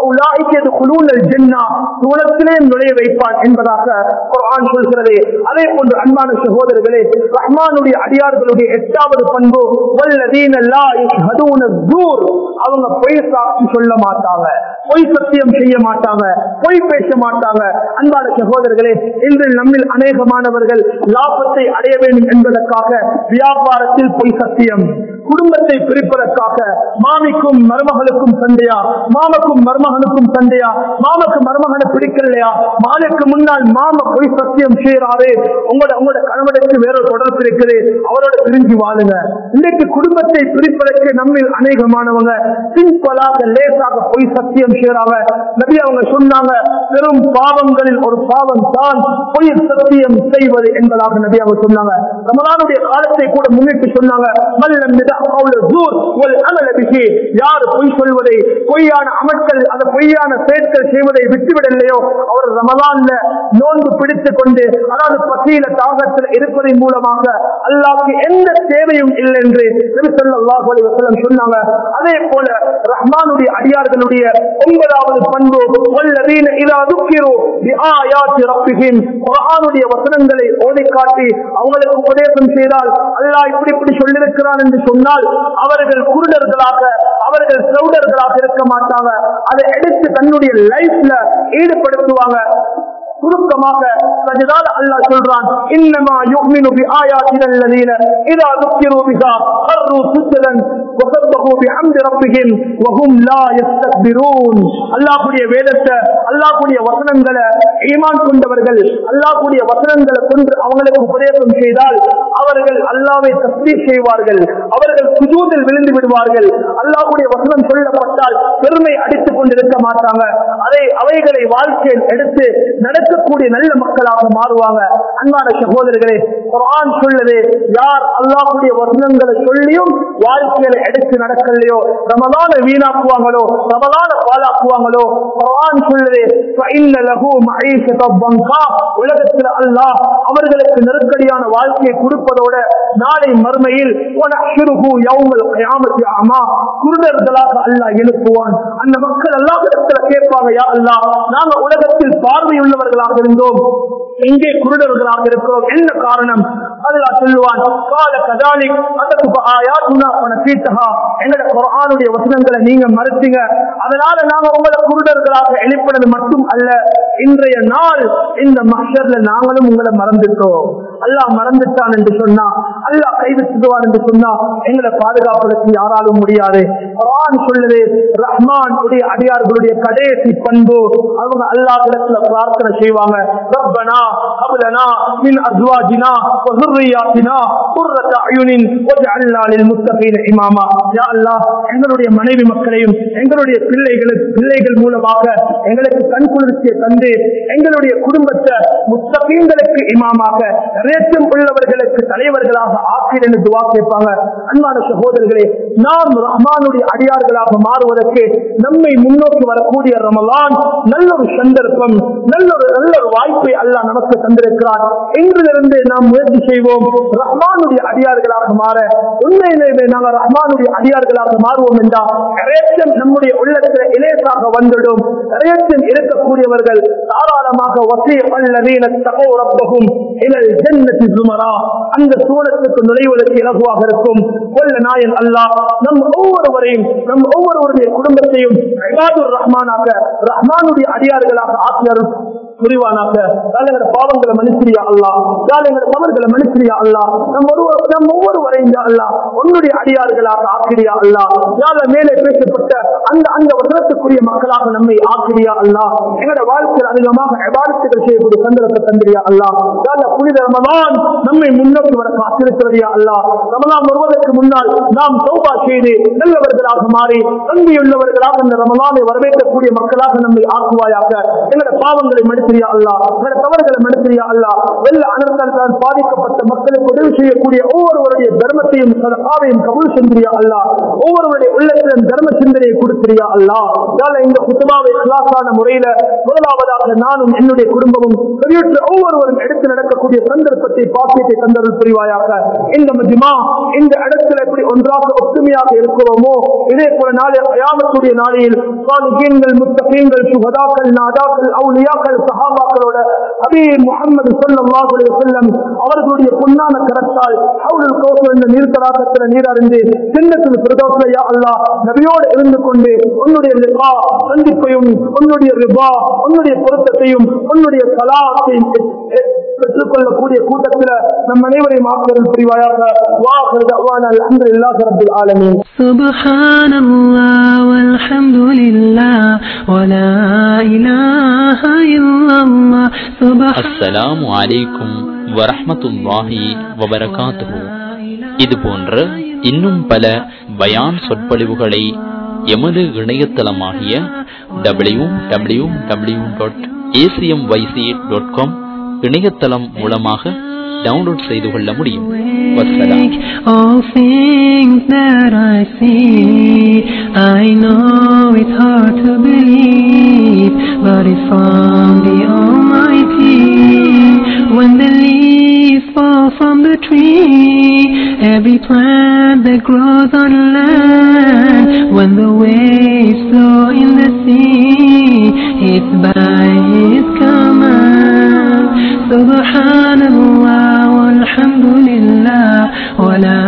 உலகத்திலே நுழைய வைப்பான் என்பதாக குர்ஆன் சொல்கிறது அதே போன்று அன்பான சகோதரர்களே ரஹ்மானுடைய அடியார்களுடைய எட்டாவது பண்பு வல்லதீன லா யஷ்ஹதூன ஸூர் அவங்க பொய் சாட்சி சொல்ல மாட்டாங்க பொய் சத்தியம் செய்ய மாட்டாங்க பொய் பேச மாட்டாங்க அன்பான சகோதரர்களே இன்று நம்மில் அநேகமானவர்கள் லாபத்தை அடைய வேண்டும் என்பதற்காக வியாபாரத்தில் பொய் சத்தியம் குடும்பத்தை பிரிப்பதற்காக மாமிக்கும் மருமகளுக்கும் சண்டையா மாமக்கும் மருமகனுக்கும் சண்டையா மாமக்கு மருமகனை பிடிக்கலையா மாலுக்கு முன்னால் மாம பொய் சத்தியம் செய்யறாரு உங்களோட உங்களோட கணவனுக்கு வேற ஒரு தொடர்பு இருக்குது அவரோட பிரிஞ்சு வாழுங்க இன்னைக்கு குடும்பத்தை பிரிப்பதற்கு நம்மில் அநேகமானவங்க சிம்பிளாக லேசாக பொய் சத்தியம் செய்யறாங்க நபி அவங்க சொன்னாங்க பெரும் பாவங்களில் ஒரு பாவம் தான் பொய் சத்தியம் செய்வது என்பதாக நபி அவங்க சொன்னாங்க ரமலானுடைய காலத்தை கூட முன்னிட்டு சொன்னாங்க மல்லம் மித கவுல ஜூர் வல் அமல பிஹி யார் பொய் சொல்வதை பொய்யான அமல்கள் அந்த பொய்யான செயற்கள் செய்வதை விட்டுவிடலையோ அவர் ரமலான்ல நோன்பு பிடித்துக் கொண்டு அதாவது பசியில தாகத்தில் இருப்பதன் மூலமாக அல்லாஹ்வுக்கு எந்த தேவையும் இல்லை என்று நபி ஸல்லல்லாஹு அலைஹி வஸல்லம் சொன்னாங்க அதே போல ரஹ்மானுடைய அடியார்களுடைய ஒன்பதாவது பண்பு வல்லதீன இதா துக்கிரு பிஆயாத்தி ரப்பிஹிம் குர்ஆனுடைய வசனங்களை ஓதி காட்டி அவங்களுக்கு உபதேசம் செய்தால் அல்லாஹ் இப்படி இப்படி சொல்லியிருக்கிறான் என்று சொன்னால் அவர்கள் குருடர்களாக அவர்கள் சவுடர்களாக இருக்க மாட்டாங்க அதை எடுத்து தன்னுடைய லைஃப்ல ஈடுபடுத்துவாங்க சுருக்கமாக சஜிதால் அல்லாஹ் சொல்றான் இன்னமா யுமினு பி ஆயாத்தின அல்லதீன இதா ذكروا بها خروا سجدا وسبحوا بحمد ربهم وهم لا يستكبرون அல்லாஹ்வுடைய வேதத்தை அல்லாஹ்வுடைய வசனங்களை ஈமான் கொண்டவர்கள் அல்லாஹ்வுடைய வசனங்களை கொண்டு அவங்களுக்கு உபதேசம் செய்தால் அவர்கள் அல்லாஹ்வை தஸ்பீஹ் செய்வார்கள் அவர்கள் சுஜூதில் விழுந்து விடுவார்கள் அல்லாஹ்வுடைய வசனம் சொல்லப்பட்டால் பெருமை அடித்துக் கொண்டிருக்க மாட்டாங்க அதை அவைகளை வாழ்க்கையில் எடுத்து நடக்கக்கூடிய நல்ல மக்களாக மாறுவாங்க அன்பான சகோதரர்களே குர்ஆன் சொல்லுது யார் அல்லாஹ்வுடைய வசனங்களை சொல்லியும் வாழ்க்கையில எடுத்து நடக்கலையோ ரமலான வீணாக்குவாங்களோ ரமலான பாலாக்குவாங்களோ குர்ஆன் சொல்லுது فإن له معيشة ضنكا உலகத்தில் அல்லாஹ் அவர்களுக்கு நெருக்கடியான வாழ்க்கையை கொடுப்பதோட நாளை மறுமையில் وَنَحْشُرُهُ يَوْمَ الْقِيَامَةِ أَعْمَى குருடர்களாக அல்லாஹ் எழுப்புவான் அந்த மக்கள் அல்லாஹ்விடத்தில் கேட்பாங்க யா அல்லாஹ் நாங்க உலகத்தில் பார்வையுள்ளவர்களாக இருந்தோம் எங்கே குருடர்களாக இருக்கிறோம் என்ன காரணம் அதுல சொல்லுவான் கால கதாலி அதற்கு ஆயாத்துனா பணத்தீட்டகா எங்கட குரானுடைய வசனங்களை நீங்க மறுத்தீங்க அதனால நாங்க உங்களை குருடர்களாக எழுப்பினது மட்டும் அல்ல இன்றைய நாள் இந்த மஷர்ல நாங்களும் உங்களை மறந்துட்டோம் அல்லாஹ் மறந்துட்டான் என்று சொன்னா அல்லாஹ் கைவிட்டுடுவான் என்று சொன்னா எங்களை பாதுகாப்பதற்கு யாராலும் முடியாது குரான் சொல்லுது ரஹ்மான் உடைய அடியார்களுடைய கடைசி பண்பு அவங்க அல்லாஹ் இடத்துல பிரார்த்தனை செய்வாங்க ரப்பனா அபலனா மின் அஸ்வாஜினா وذرياتنا قرة أعين واجعلنا للمتقين إماما يا الله எங்களுடைய மனைவி மக்களையும் எங்களுடைய பிள்ளைகளுக்கு பிள்ளைகள் மூலமாக எங்களுக்கு கண் குளிர்ச்சியை தந்து எங்களுடைய குடும்பத்தை முத்தகீங்களுக்கு இமாமாக ரேச்சம் உள்ளவர்களுக்கு தலைவர்களாக ஆக்கிடு என்று துவா கேட்பாங்க அன்பான சகோதரர்களே நாம் ரஹ்மானுடைய அடியார்களாக மாறுவதற்கு நம்மை முன்னோக்கி வரக்கூடிய ரமலான் நல்ல ஒரு சந்தர்ப்பம் நல்ல ஒரு நல்ல ஒரு வாய்ப்பை அல்லாஹ் நமக்கு தந்திருக்கிறார் இன்றிலிருந்து நாம் முயற்சி செய்வோம் ரஹ்மானுடைய அடியார்களாக மாற உண்மையிலேயே நாங்கள் ரஹ்மானுடைய அடியார்களாக மாறுவோம் என்றால் இறைச்சம் நம்முடைய உள்ளத்தில் இலேசாக வந்துடும் இறைச்சம் இருக்கக்கூடியவர்கள் தாராளமாக வசிய பல்லவீன தகவ ரப்பகும் இலல் ஜன்னதி சுமரா அந்த சூழலுக்கு நுழைவதற்கு இலகுவாக இருக்கும் கொல்ல நாயன் அல்லாஹ் நம் ஒவ்வொருவரையும் நம் ஒவ்வொருவருடைய குடும்பத்தையும் இபாதுர் ரஹ்மானாக ரஹ்மானுடைய அடியார்களாக ஆக்கினர் புரிவானாக எங்களோட பாவங்களை மனுஷரியா அல்லா எங்களோட தவறுகளை மனுஷரியா அல்லா நம் ஒருவர் நம் ஒவ்வொருவரையும் யா அல்லா உன்னுடைய அடியார்களாக ஆக்கிரியா அல்லா யார மேலே பேசப்பட்ட அந்த அந்த வசனத்துக்குரிய மக்களாக நம்மை ஆக்கிரியா அல்லா எங்களோட வாழ்க்கையில் அதிகமாக விவாதத்துகள் செய்யக்கூடிய சந்தர்ப்பத்தை தந்திரியா அல்லா யார புனித ரமலான் நம்மை முன்னோக்கி வர காத்திருக்கிறதையா அல்லா ரமலான் வருவதற்கு முன்னால் நாம் சௌபா செய்து நல்லவர்களாக மாறி தங்கியுள்ளவர்களாக இந்த ரமலானை வரவேற்கக்கூடிய மக்களாக நம்மை ஆக்குவாயாக எங்களோட பாவங்களை மனுஷரியா அல்லா எங்களோட தவறுகளை மனுஷரியா அல்லா வெள்ள அனர்த்தால் பாதிக்கப்பட்ட மக்களுக்கு உதவி செய்யக்கூடிய ஒவ்வொருவருடைய தர்மத்தையும் சதகாவையும் கபூல் செஞ்சிரியா அல்லா ஒவ்வொருவருடைய உள்ளத்திலும் தர்ம சிந்தனையை கொடுத்திரியா அல்லா யால இந்த குத்துபாவை கிளாஸான முறையில முதலாவதாக நானும் என்னுடைய குடும்பமும் வெளியிட்ட ஒவ்வொருவரும் எடுத்து நடக்கக்கூடிய சந்தர்ப்பத்தை பாக்கியத்தை தந்தருள் புரிவாயாக இந்த மஜ்மா இந்த இடத்துல எப்படி ஒன்றாக ஒற்றுமையாக இருக்கிறோமோ இதே போல நாளை அயாமத்துடைய நாளையில் சாலிகீன்கள் முத்தகீன்கள் சுகதாக்கள் நாதாக்கள் அவுலியாக்கள் சஹாபாக்களோட ஹபீர் முகமது ஸல்லல்லாஹு அலைஹி வஸல்லம் அவர்களுடைய பொன்னான கரத்தால் ஹவுலுல் கௌசர் என்ற நீர்த்தடாகத்தில் நீரறிந்து சின்னத்தில் பிரதோஷல யா அல்லாஹ் நபியோடு இருந்து கொண்டு உன்னுடைய லிகா சந்திப்பையும் உன்னுடைய ரிபா உன்னுடைய பொருத்தத்தையும் உன்னுடைய கலாத்தையும் பெற்றுக்கொள்ளக்கூடிய கூட்டத்தில் நம் அனைவரையும் ஆக்குதல் புரிவாயாக வாஹர் தஅவானா அல்ஹம்துலில்லாஹி ரப்பில் ஆலமீன் سبحان الله والحمد لله ولا إله إلا الله سبحان அஸ்ஸலாமு அலைக்கும் வரஹ்மத்துல்லாஹி வபரகாத்துஹு இது போன்ற இன்னும் பல பயான் சொற்பொழிவுகளை எமது இணையதளமாகிய W W W dot ACM YC dot com இணையதளம் மூலமாக டவுன்லோட் செய்து கொள்ள முடியும் வசலாம் All things that I see, I know it's hard to believe, but it's from the Almighty. When the leaves fall from the tree, every plant that grows on land, when the waves flow in the sea, it's by His command. Subhanallah walhamdulillah wa la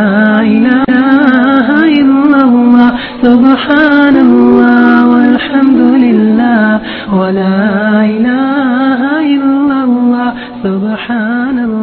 ilaha illallah. Subhanallah walhamdulillah wa la ilaha illallah. Subhanallah.